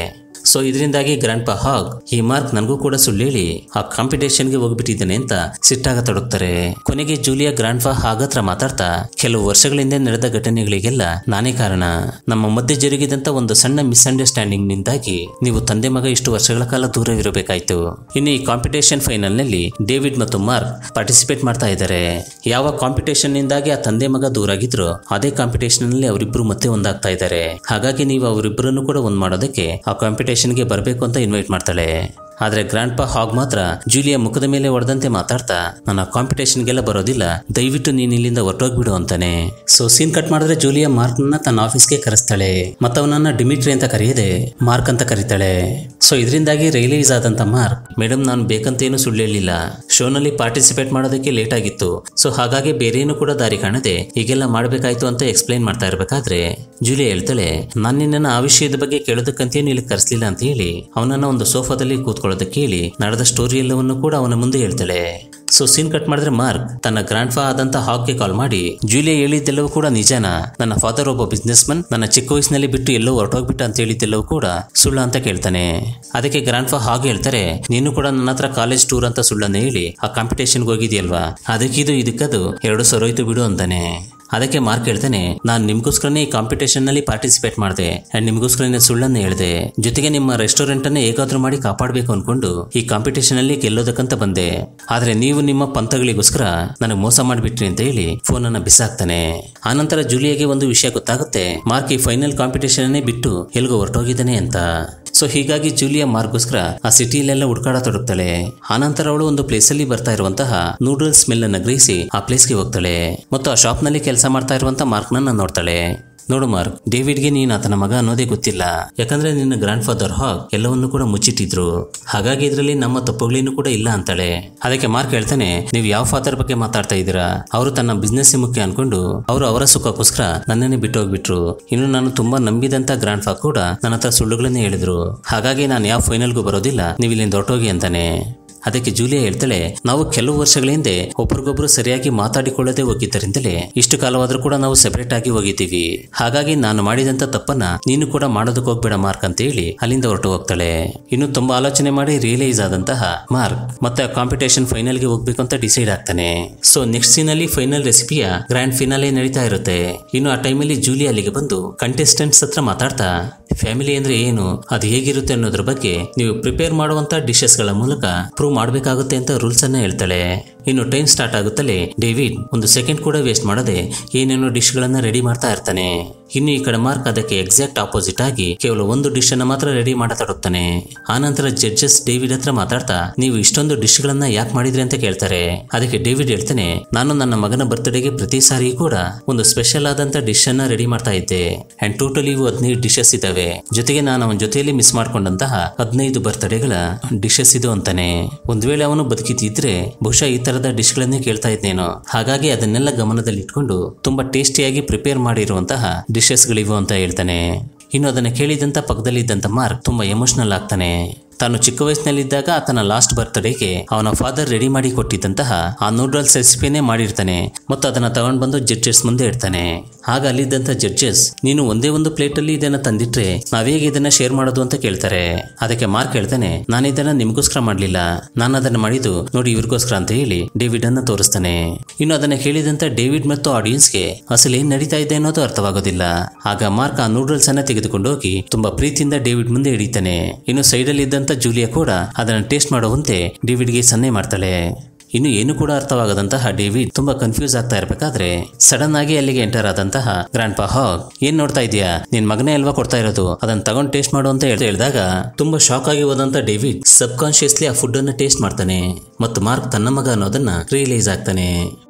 ಸೊ ಇದರಿಂದಾಗಿ ಗ್ರ್ಯಾಂಡ್ ಪಾ ಹಾಗ್ ಈ ಮಾರ್ಕ್ ನನಗೂ ಕೂಡ ಸುಳ್ಳು ಹೇಳಿ ಆ ಕಾಂಪಿಟೇಷನ್ಗೆ ಹೋಗ್ಬಿಟ್ಟಿದ್ದಾನೆ ಅಂತ ಸಿಟ್ಟಾಗತೊಡಗ್ತಾರೆ ಕೊನೆಗೆ ಜೂಲಿಯಾ ಗ್ರ್ಯಾಂಡ್ ಫಾ ಹಾಗತ್ರ ಮಾತಾಡ್ತಾ ಕೆಲವು ವರ್ಷಗಳ ಹಿಂದೆ ನಡೆದ ಘಟನೆಗಳಿಗೆಲ್ಲ ನಾನೇ ಕಾರಣ ನಮ್ಮ ಮಧ್ಯೆ ಜರುಗಿದಂತ ಒಂದು ಸಣ್ಣ ಮಿಸ್ಅಂಡರ್ಸ್ಟ್ಯಾಂಡಿಂಗ್ ನಿಂದಾಗಿ ನೀವು ತಂದೆ ಮಗ ಇಷ್ಟು ವರ್ಷಗಳ ಕಾಲ ದೂರವಿರಬೇಕಾಯ್ತು ಇನ್ನು ಈ ಕಾಂಪಿಟೇಷನ್ ಫೈನಲ್ ನಲ್ಲಿ ಡೇವಿಡ್ ಮತ್ತು ಮಾರ್ಕ್ ಪಾರ್ಟಿಸಿಪೇಟ್ ಮಾಡ್ತಾ ಇದ್ದಾರೆ ಯಾವ ಕಾಂಪಿಟೇಷನ್ ನಿಂದಾಗಿ ಆ ತಂದೆ ಮಗ ದೂರ ಆಗಿದ್ರು ಅದೇ ಕಾಂಪಿಟೇಷನ್ ನಲ್ಲಿ ಅವರಿಬ್ರು ಮತ್ತೆ ಒಂದಾಗ್ತಾ ಇದ್ದಾರೆ ಹಾಗಾಗಿ ನೀವು ಅವರಿಬ್ಬರನ್ನು ಕೂಡ ಒಂದ್ ಮಾಡೋದಕ್ಕೆ ಆ ಕಾಂಪಿಟೇಷನ್ಗೆ ಬರಬೇಕು ಅಂತ ಇನ್ವೈಟ್ ಮಾಡ್ತಾಳೆ ಆದ್ರೆ ಗ್ರ್ಯಾಂಡ್ ಪಾ ಹಾಗ್ ಮಾತ್ರ ಜೂಲಿಯ ಮುಖದ ಮೇಲೆ ಹೊಡೆದಂತೆ ಮಾತಾಡ್ತಾ ನನ್ನ ಕಾಂಪಿಟೇಷನ್ಗೆಲ್ಲ ಬರೋದಿಲ್ಲ ದಯವಿಟ್ಟು ನೀನ್ ಇಲ್ಲಿಂದ ಹೊರಟೋಗ್ಬಿಡು ಅಂತಾನೆ ಸೊ ಸೀನ್ ಕಟ್ ಮಾಡಿದ್ರೆ ಜೂಲಿಯಾ ಮಾರ್ಕ್ ನನ್ನ ತನ್ನ ಆಫೀಸ್ಗೆ ಕರೆಸ್ತಾಳೆ ಮತ್ತವನನ್ನ ಡಿಮಿಟ್ರಿ ಅಂತ ಕರೆಯದೆ ಮಾರ್ಕ್ ಅಂತ ಕರೀತಾಳೆ ಸೊ ಇದರಿಂದಾಗಿ ರಿಯಲೈಸ್ ಆದಂತ ಮಾರ್ಕ್ ಮೇಡಮ್ ನಾನು ಬೇಕಂತೇನು ಸುಳ್ಳು ಹೇಳಿಲ್ಲ ಶೋನಲ್ಲಿ ಪಾರ್ಟಿಸಿಪೇಟ್ ಮಾಡೋದಕ್ಕೆ ಲೇಟ್ ಆಗಿತ್ತು ಸೊ ಹಾಗಾಗಿ ಬೇರೇನು ಕೂಡ ದಾರಿ ಕಾಣದೆ ಹೀಗೆಲ್ಲ ಮಾಡ್ಬೇಕಾಯ್ತು ಅಂತ ಎಕ್ಸ್ಪ್ಲೈನ್ ಮಾಡ್ತಾ ಇರ್ಬೇಕಾದ್ರೆ ಜೂಲಿಯಾ ಹೇಳ್ತಾಳೆ ನಾನು ನಿನ್ನನ್ನು ಆ ವಿಷಯದ ಬಗ್ಗೆ ಕೇಳೋದಕ್ಕಂತೇನು ಇಲ್ಲಿ ಕರೆಸ್ಲಿಲ್ಲ ಅಂತ ಹೇಳಿ ಅವನನ್ನ ಒಂದು ಸೋಫಾದಲ್ಲಿ ಕೂತ್ಕೊಳ್ಳೋದಕ್ಕೆ ಹೇಳಿ ನಡೆದ ಸ್ಟೋರಿ ಎಲ್ಲವನ್ನು ಕೂಡ ಅವನ ಮುಂದೆ ಹೇಳ್ತಾಳೆ ಸೊ ಸೀನ್ ಕಟ್ ಮಾಡಿದ್ರೆ ಮಾರ್ಕ್ ತನ್ನ ಗ್ರ್ಯಾಂಡ್ ಫಾ ಆದಂತ ಹಾಕ್ಗೆ ಕಾಲ್ ಮಾಡಿ ಜೂಲಿಯಾ ಹೇಳಿದ್ದೆಲ್ಲವೂ ಕೂಡ ನಿಜಾನ ನನ್ನ ಫಾದರ್ ಒಬ್ಬ ಬಿಸ್ನೆಸ್ ಮನ್ ನನ್ನ ಚಿಕ್ಕ ವಯಸ್ಸಿನಲ್ಲಿ ಬಿಟ್ಟು ಎಲ್ಲೋ ಹೊರಟೋಗ್ಬಿಟ್ಟ ಅಂತ ಹೇಳಿದ್ದೆಲ್ಲವೂ ಕೂಡ ಸುಳ್ಳು ಅಂತ ಕೇಳ್ತಾನೆ ಅದಕ್ಕೆ ಗ್ರ್ಯಾಂಡ್ ಫಾ ಹಾಗೆ ಹೇಳ್ತಾರೆ ನೀನು ಕೂಡ ನನ್ನ ಹತ್ರ ಕಾಲೇಜ್ ಟೂರ್ ಅಂತ ಸುಳ್ಳನ್ನು ಹೇಳಿ ಆ ಕಾಂಪಿಟೇಷನ್ಗೆ ಹೋಗಿದ್ಯಲ್ವಾ ಅದಕ್ಕಿದು ಇದಕ್ಕದು ಎರಡು ಸರೋಯ್ತು ಬಿಡು ಅಂತಾನೆ ಅದಕ್ಕೆ ಮಾರ್ಕ್ ಹೇಳ್ತಾನೆ ನಾನು ನಿಮ್ಗೋಸ್ಕರನೇ ಈ ಕಾಂಪಿಟೇಷನ್ ನಲ್ಲಿ ಪಾರ್ಟಿಸಿಪೇಟ್ ಮಾಡಿದೆ ಅಂಡ್ ನಿಮ್ಗೋಸ್ಕರನೇ ಸುಳ್ಳನ್ನು ಹೇಳಿದೆ ಜೊತೆಗೆ ನಿಮ್ಮ ರೆಸ್ಟೋರೆಂಟ್ ಅನ್ನ ಹೇಗಾದ್ರೂ ಮಾಡಿ ಕಾಪಾಡಬೇಕು ಅನ್ಕೊಂಡು ಈ ಕಾಂಪಿಟೇಷನ್ ಅಲ್ಲಿ ಗೆಲ್ಲೋದಕ್ಕಂತ ಬಂದೆ ಆದ್ರೆ ನೀವು ನಿಮ್ಮ ಪಂತಗಳಿಗೋಸ್ಕರ ನನಗೆ ಮೋಸ ಮಾಡಿಬಿಟ್ರಿ ಅಂತ ಹೇಳಿ ಫೋನ್ ಅನ್ನ ಬಿಸಾಕ್ತಾನೆ ಆನಂತರ ಜೂಲಿಯಾಗೆ ಒಂದು ವಿಷಯ ಗೊತ್ತಾಗುತ್ತೆ ಮಾರ್ಕ್ ಈ ಫೈನಲ್ ಕಾಂಪಿಟೇಷನ್ ಅನ್ನೇ ಬಿಟ್ಟು ಎಲ್ಗೋ ಹೊರಟೋಗಿದ್ದಾನೆ ಅಂತ ಸೊ ಹೀಗಾಗಿ ಜೂಲಿಯಾ ಮಾರ್ಗೋಸ್ಕರ ಆ ಸಿಟಿಲೆಲ್ಲ ಹುಡುಕಾಡತೊಡಗ್ತಾಳೆ ಆನಂತರ ಅವಳು ಒಂದು ಪ್ಲೇಸ್ ಅಲ್ಲಿ ಬರ್ತಾ ಇರುವಂತಹ ನೂಡಲ್ಸ್ ಸ್ಮೆಲ್ ಅನ್ನ ಗ್ರಹಿಸಿ ಆ ಪ್ಲೇಸ್ಗೆ ಹೋಗ್ತಾಳೆ ಮತ್ತು ಆ ಶಾಪ್ ನಲ್ಲಿ ಕೆಲಸ ಮಾಡ್ತಾ ಇರುವಂತ ಮಾರ್ಕ್ನನ್ನ ನೋಡ್ತಾಳೆ ನೋಡು ಮಾರ್ಕ್ ಡೇವಿಡ್ಗೆ ನೀನ್ ಆತನ ಮಗ ಅನ್ನೋದೇ ಗೊತ್ತಿಲ್ಲ ಯಾಕಂದ್ರೆ ನಿನ್ನ ಗ್ರ್ಯಾಂಡ್ ಫಾದರ್ ಹಾಗ್ ಎಲ್ಲವನ್ನೂ ಕೂಡ ಮುಚ್ಚಿಟ್ಟಿದ್ರು ಹಾಗಾಗಿ ಇದರಲ್ಲಿ ನಮ್ಮ ತಪ್ಪುಗಳೇನು ಕೂಡ ಇಲ್ಲ ಅಂತಾಳೆ ಅದಕ್ಕೆ ಮಾರ್ಕ್ ಹೇಳ್ತಾನೆ ನೀವು ಯಾವ ಫಾದರ್ ಬಗ್ಗೆ ಮಾತಾಡ್ತಾ ಇದ್ದೀರಾ ಅವರು ತನ್ನ ಬಿಸ್ನೆಸ್ ಮುಖ್ಯ ಅನ್ಕೊಂಡು ಅವರು ಅವರ ಸುಖಕ್ಕೋಸ್ಕರ ನನ್ನನ್ನೇ ಬಿಟ್ಟು ಹೋಗ್ಬಿಟ್ರು ಇನ್ನು ನಾನು ತುಂಬಾ ನಂಬಿದಂತ ಗ್ರ್ಯಾಂಡ್ ಫಾ ಕೂಡ ನನ್ನ ಹತ್ರ ಸುಳ್ಳುಗಳನ್ನೇ ಹೇಳಿದ್ರು ಹಾಗಾಗಿ ನಾನು ಯಾವ ಫೈನಲ್ಗೂ ಬರೋದಿಲ್ಲ ನೀವು ಇಲ್ಲಿಂದ ಹೊರಟೋಗಿ ಅಂತಾನೆ ಅದಕ್ಕೆ ಜೂಲಿಯಾ ಹೇಳ್ತಾಳೆ ನಾವು ಕೆಲವು ವರ್ಷಗಳ ಹಿಂದೆ ಒಬ್ರಿಗೊಬ್ರು ಸರಿಯಾಗಿ ಮಾತಾಡಿಕೊಳ್ಳದೆ ಹೋಗಿದ್ದರಿಂದಲೇ ಇಷ್ಟು ಕಾಲವಾದ್ರೂ ಕೂಡ ನಾವು ಸೆಪರೇಟ್ ಆಗಿ ಹೋಗಿದ್ದೀವಿ ಹಾಗಾಗಿ ನಾನು ಮಾಡಿದಂತ ತಪ್ಪನ್ನ ನೀನು ಕೂಡ ಮಾಡೋದಕ್ಕೆ ಹೋಗ್ಬೇಡ ಮಾರ್ಕ್ ಅಂತ ಹೇಳಿ ಅಲ್ಲಿಂದ ಹೊರಟು ಹೋಗ್ತಾಳೆ ಇನ್ನು ತುಂಬಾ ಆಲೋಚನೆ ಮಾಡಿ ರಿಯಲೈಸ್ ಆದಂತಹ ಮಾರ್ಕ್ ಮತ್ತೆ ಕಾಂಪಿಟೇಷನ್ ಫೈನಲ್ ಗೆ ಹೋಗ್ಬೇಕು ಅಂತ ಡಿಸೈಡ್ ಆಗ್ತಾನೆ ಸೊ ನೆಕ್ಸ್ಟ್ ಸೀನ್ ಅಲ್ಲಿ ಫೈನಲ್ ರೆಸಿಪಿಯ ಗ್ರ್ಯಾಂಡ್ ಫಿನಾಲೆ ನಡೀತಾ ಇರುತ್ತೆ ಇನ್ನು ಆ ಟೈಮಲ್ಲಿ ಜೂಲಿಯಾ ಅಲ್ಲಿಗೆ ಬಂದು ಕಂಟೆಸ್ಟೆಂಟ್ಸ್ ಹತ್ರ ಮಾತಾಡ್ತಾ ಫ್ಯಾಮಿಲಿ ಅಂದ್ರೆ ಏನು ಅದು ಹೇಗಿರುತ್ತೆ ಅನ್ನೋದ್ರ ಬಗ್ಗೆ ನೀವು ಪ್ರಿಪೇರ್ ಮಾಡುವಂತ ಡಿಶಸ್ ಗಳ ಮೂಲಕ ಪ್ರೂವ್ ಮಾಡಬೇಕಾಗುತ್ತೆ ಅಂತ ರೂಲ್ಸ್ ಅನ್ನ ಹೇಳ್ತಾಳೆ ಇನ್ನು ಟೈಮ್ ಸ್ಟಾರ್ಟ್ ಆಗುತ್ತಲೇ ಡೇವಿಡ್ ಒಂದು ಸೆಕೆಂಡ್ ಕೂಡ ವೇಸ್ಟ್ ಮಾಡದೆ ಏನೇನೋ ಡಿಶ್ ಗಳನ್ನ ರೆಡಿ ಮಾಡ್ತಾ ಇರ್ತಾನೆ ಇನ್ನು ಈ ಕಡೆ ಮಾರ್ಕ್ ಅದಕ್ಕೆ ಎಕ್ಸಾಕ್ಟ್ ಆಪೋಸಿಟ್ ಆಗಿ ಕೇವಲ ಒಂದು ಡಿಶ್ ಅನ್ನ ಮಾತ್ರ ರೆಡಿ ಮಾಡತೊಡಗ್ತಾನೆ ಆನಂತರ ಜಡ್ಜಸ್ ಡೇವಿಡ್ ಹತ್ರ ಮಾತಾಡ್ತಾ ನೀವು ಇಷ್ಟೊಂದು ಡಿಶ್ ಗಳನ್ನ ಯಾಕೆ ಮಾಡಿದ್ರಿ ಅಂತ ಕೇಳ್ತಾರೆ ಅದಕ್ಕೆ ಡೇವಿಡ್ ಹೇಳ್ತಾನೆ ನಾನು ನನ್ನ ಮಗನ ಬರ್ತ್ಡೇಗೆ ಪ್ರತಿ ಸಾರಿ ಕೂಡ ಒಂದು ಸ್ಪೆಷಲ್ ಆದಂತ ಡಿಶ್ ಅನ್ನ ರೆಡಿ ಮಾಡ್ತಾ ಇದ್ದೆ ಅಂಡ್ ಟೋಟಲಿ ಇವು ಹದಿನೈದು ಡಿಶಸ್ ಇದಾವೆ ಜೊತೆಗೆ ನಾನು ಅವನ ಜೊತೆಯಲ್ಲಿ ಮಿಸ್ ಮಾಡ್ಕೊಂಡಂತಹ ಹದಿನೈದು ಬರ್ತ್ಡೇಗಳ ಡಿಶಸ್ ಇದು ಅಂತಾನೆ ಒಂದ್ ವೇಳೆ ಅವನು ಬದುಕಿತಿದ್ರೆ ಬಹುಶಃ ಈ ತರದ ಡಿಶ್ ಗಳನ್ನೇ ಕೇಳ್ತಾ ಇದ್ನೇನೋ ಹಾಗಾಗಿ ಅದನ್ನೆಲ್ಲ ಗಮನದಲ್ಲಿ ಇಟ್ಕೊಂಡು ತುಂಬಾ ಟೇಸ್ಟಿಯಾಗಿ ಪ್ರಿಪೇರ್ ಮಾಡಿರುವಂತಹ ಡಿಶಸ್ ಗಳಿವು ಅಂತ ಹೇಳ್ತಾನೆ ಇನ್ನು ಅದನ್ನ ಕೇಳಿದಂತ ಪಕ್ಕದಲ್ಲಿದ್ದಂತ ಮಾರ್ಕ್ ತುಂಬಾ ಎಮೋಷನಲ್ ಆಗ್ತಾನೆ ತಾನು ಚಿಕ್ಕ ವಯಸ್ಸಿನಲ್ಲಿದ್ದಾಗ ಆತನ ಲಾಸ್ಟ್ ಬರ್ತ್ಡೇಗೆ ಅವನ ಫಾದರ್ ರೆಡಿ ಮಾಡಿ ಕೊಟ್ಟಿದ್ದಂತಹ ಆ ನೂಡಲ್ಸ್ ರೆಸಿಪಿನೇ ಮಾಡಿರ್ತಾನೆ ಮತ್ತು ಅದನ್ನ ತಗೊಂಡ್ ಬಂದು ಜಡ್ಜಸ್ ಮುಂದೆ ಇಡ್ತಾನೆ ಆಗ ಅಲ್ಲಿದ್ದಂತ ಜಡ್ಜಸ್ ನೀನು ಒಂದೇ ಒಂದು ಪ್ಲೇಟ್ ಅಲ್ಲಿ ಇದನ್ನ ತಂದಿಟ್ರೆ ನಾವೇಗೆ ಇದನ್ನ ಶೇರ್ ಮಾಡೋದು ಅಂತ ಕೇಳ್ತಾರೆ ಅದಕ್ಕೆ ಮಾರ್ಕ್ ಹೇಳ್ತಾನೆ ನಾನು ಇದನ್ನ ನಿಮಗೋಸ್ಕರ ಮಾಡ್ಲಿಲ್ಲ ನಾನು ಅದನ್ನ ಮಾಡಿದ್ದು ನೋಡಿ ಇವ್ರಿಗೋಸ್ಕರ ಅಂತ ಹೇಳಿ ಡೇವಿಡ್ ಅನ್ನ ತೋರಿಸ್ತಾನೆ ಇನ್ನು ಅದನ್ನ ಕೇಳಿದಂತ ಡೇವಿಡ್ ಮತ್ತು ಆಡಿಯನ್ಸ್ಗೆ ಅಸಲು ಏನ್ ನಡೀತಾ ಇದೆ ಅನ್ನೋದು ಅರ್ಥವಾಗೋದಿಲ್ಲ ಆಗ ಮಾರ್ಕ್ ಆ ನೂಡಲ್ಸ್ ಅನ್ನ ತೆಗೆದುಕೊಂಡು ಹೋಗಿ ತುಂಬಾ ಪ್ರೀತಿಯಿಂದ ಡೇವಿಡ್ ಮುಂದೆ ಹಿಡಿತಾನೆ ಇನ್ನು ಸೈಡ್ ಅಲ್ಲಿ ಇದ್ದಂತ ಜೂಲಿಯಾ ಕೂಡ ಅದನ್ನ ಟೇಸ್ಟ್ ಮಾಡುವಂತೆ ಡೇವಿಡ್ಗೆ ಸನ್ನೆ ಮಾಡ್ತಾಳೆ ಇನ್ನು ಏನು ಕೂಡ ಅರ್ಥವಾಗದಂತಹ ಡೇವಿಡ್ ತುಂಬಾ ಕನ್ಫ್ಯೂಸ್ ಆಗ್ತಾ ಇರ್ಬೇಕಾದ್ರೆ ಸಡನ್ ಆಗಿ ಅಲ್ಲಿಗೆ ಎಂಟರ್ ಆದಂತಹ ಗ್ರ್ಯಾಂಡ್ ಪಾ ಹಾಗ್ ಏನ್ ನೋಡ್ತಾ ಇದೀಯಾ ನಿನ್ ಮಗನೇ ಅಲ್ವಾ ಕೊಡ್ತಾ ಇರೋದು ಅದನ್ನ ತಗೊಂಡ್ ಟೇಸ್ಟ್ ಮಾಡು ಅಂತ ಹೇಳ್- ಹೇಳಿದಾಗ ತುಂಬಾ ಶಾಕ್ ಆಗಿ ಹೋದಂತ ಡೇವಿಡ್ ಸಬ್ ಕಾನ್ಶಿಯಸ್ಲಿ ಆ ಫುಡ್ ಅನ್ನ ಟೇಸ್ಟ್ ಮಾಡ್ತಾನೆ ಮತ್ತು ಮಾರ್ಕ್ ತನ್ನ ಮಗ ಅನ್ನೋದನ್ನ ರಿಯಲೈಸ್ ಆಗ್ತಾನೆ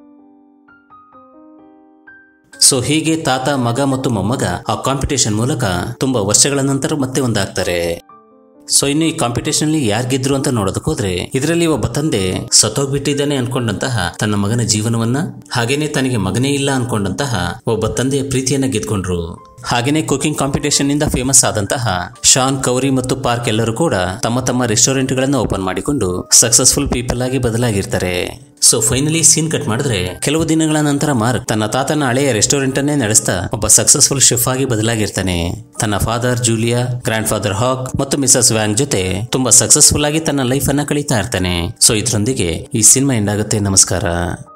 ಸೊ ಹೀಗೆ ತಾತ ಮಗ ಮತ್ತು ಮೊಮ್ಮಗ ಆ ಕಾಂಪಿಟೇಷನ್ ಮೂಲಕ ತುಂಬಾ ವರ್ಷಗಳ ನಂತರ ಮತ್ತೆ ಒಂದಾಗ್ತಾರೆ ಸೊ ಇನ್ನು ಈ ಕಾಂಪಿಟೇಷನ್ ಅಲ್ಲಿ ಯಾರು ಗೆದ್ರು ಅಂತ ನೋಡೋದಕ್ಕೆ ಹೋದ್ರೆ ಇದರಲ್ಲಿ ಒಬ್ಬ ತಂದೆ ಸತ್ತೋಗ್ಬಿಟ್ಟಿದ್ದಾನೆ ಅನ್ಕೊಂಡಂತಹ ತನ್ನ ಮಗನ ಜೀವನವನ್ನ ಹಾಗೇನೆ ತನಗೆ ಮಗನೇ ಇಲ್ಲ ಅನ್ಕೊಂಡಂತಹ ಒಬ್ಬ ತಂದೆಯ ಪ್ರೀತಿಯನ್ನ ಗೆದ್ಕೊಂಡ್ರು ಹಾಗೇನೆ ಕುಕಿಂಗ್ ಕಾಂಪಿಟೇಷನ್ ನಿಂದ ಫೇಮಸ್ ಆದಂತಹ ಶಾನ್ ಕೌರಿ ಮತ್ತು ಪಾರ್ಕ್ ಎಲ್ಲರೂ ಕೂಡ ತಮ್ಮ ತಮ್ಮ ರೆಸ್ಟೋರೆಂಟ್ ಗಳನ್ನ ಓಪನ್ ಮಾಡಿಕೊಂಡು ಸಕ್ಸಸ್ಫುಲ್ ಪೀಪಲ್ ಆಗಿ ಬದಲಾಗಿರ್ತಾರೆ ಸೊ ಫೈನಲಿ ಸೀನ್ ಕಟ್ ಮಾಡಿದ್ರೆ ಕೆಲವು ದಿನಗಳ ನಂತರ ಮಾರ್ಕ್ ತನ್ನ ತಾತನ ಹಳೆಯ ರೆಸ್ಟೋರೆಂಟ್ ಅನ್ನೇ ನಡೆಸ್ತಾ ಒಬ್ಬ ಸಕ್ಸಸ್ಫುಲ್ ಶೆಫ್ ಆಗಿ ಬದಲಾಗಿರ್ತಾನೆ ತನ್ನ ಫಾದರ್ ಜೂಲಿಯಾ ಗ್ರ್ಯಾಂಡ್ ಫಾದರ್ ಹಾಕ್ ಮತ್ತು ಮಿಸಸ್ ವ್ಯಾಂಗ್ ಜೊತೆ ತುಂಬಾ ಸಕ್ಸಸ್ಫುಲ್ ಆಗಿ ತನ್ನ ಲೈಫ್ ಅನ್ನ ಕಳೀತಾ ಇರ್ತಾನೆ ಸೊ ಇದರೊಂದಿಗೆ ಈ ಸಿನಿಮಾ ಎಂಡ್ ಆಗುತ್ತೆ ನಮಸ್ಕಾರ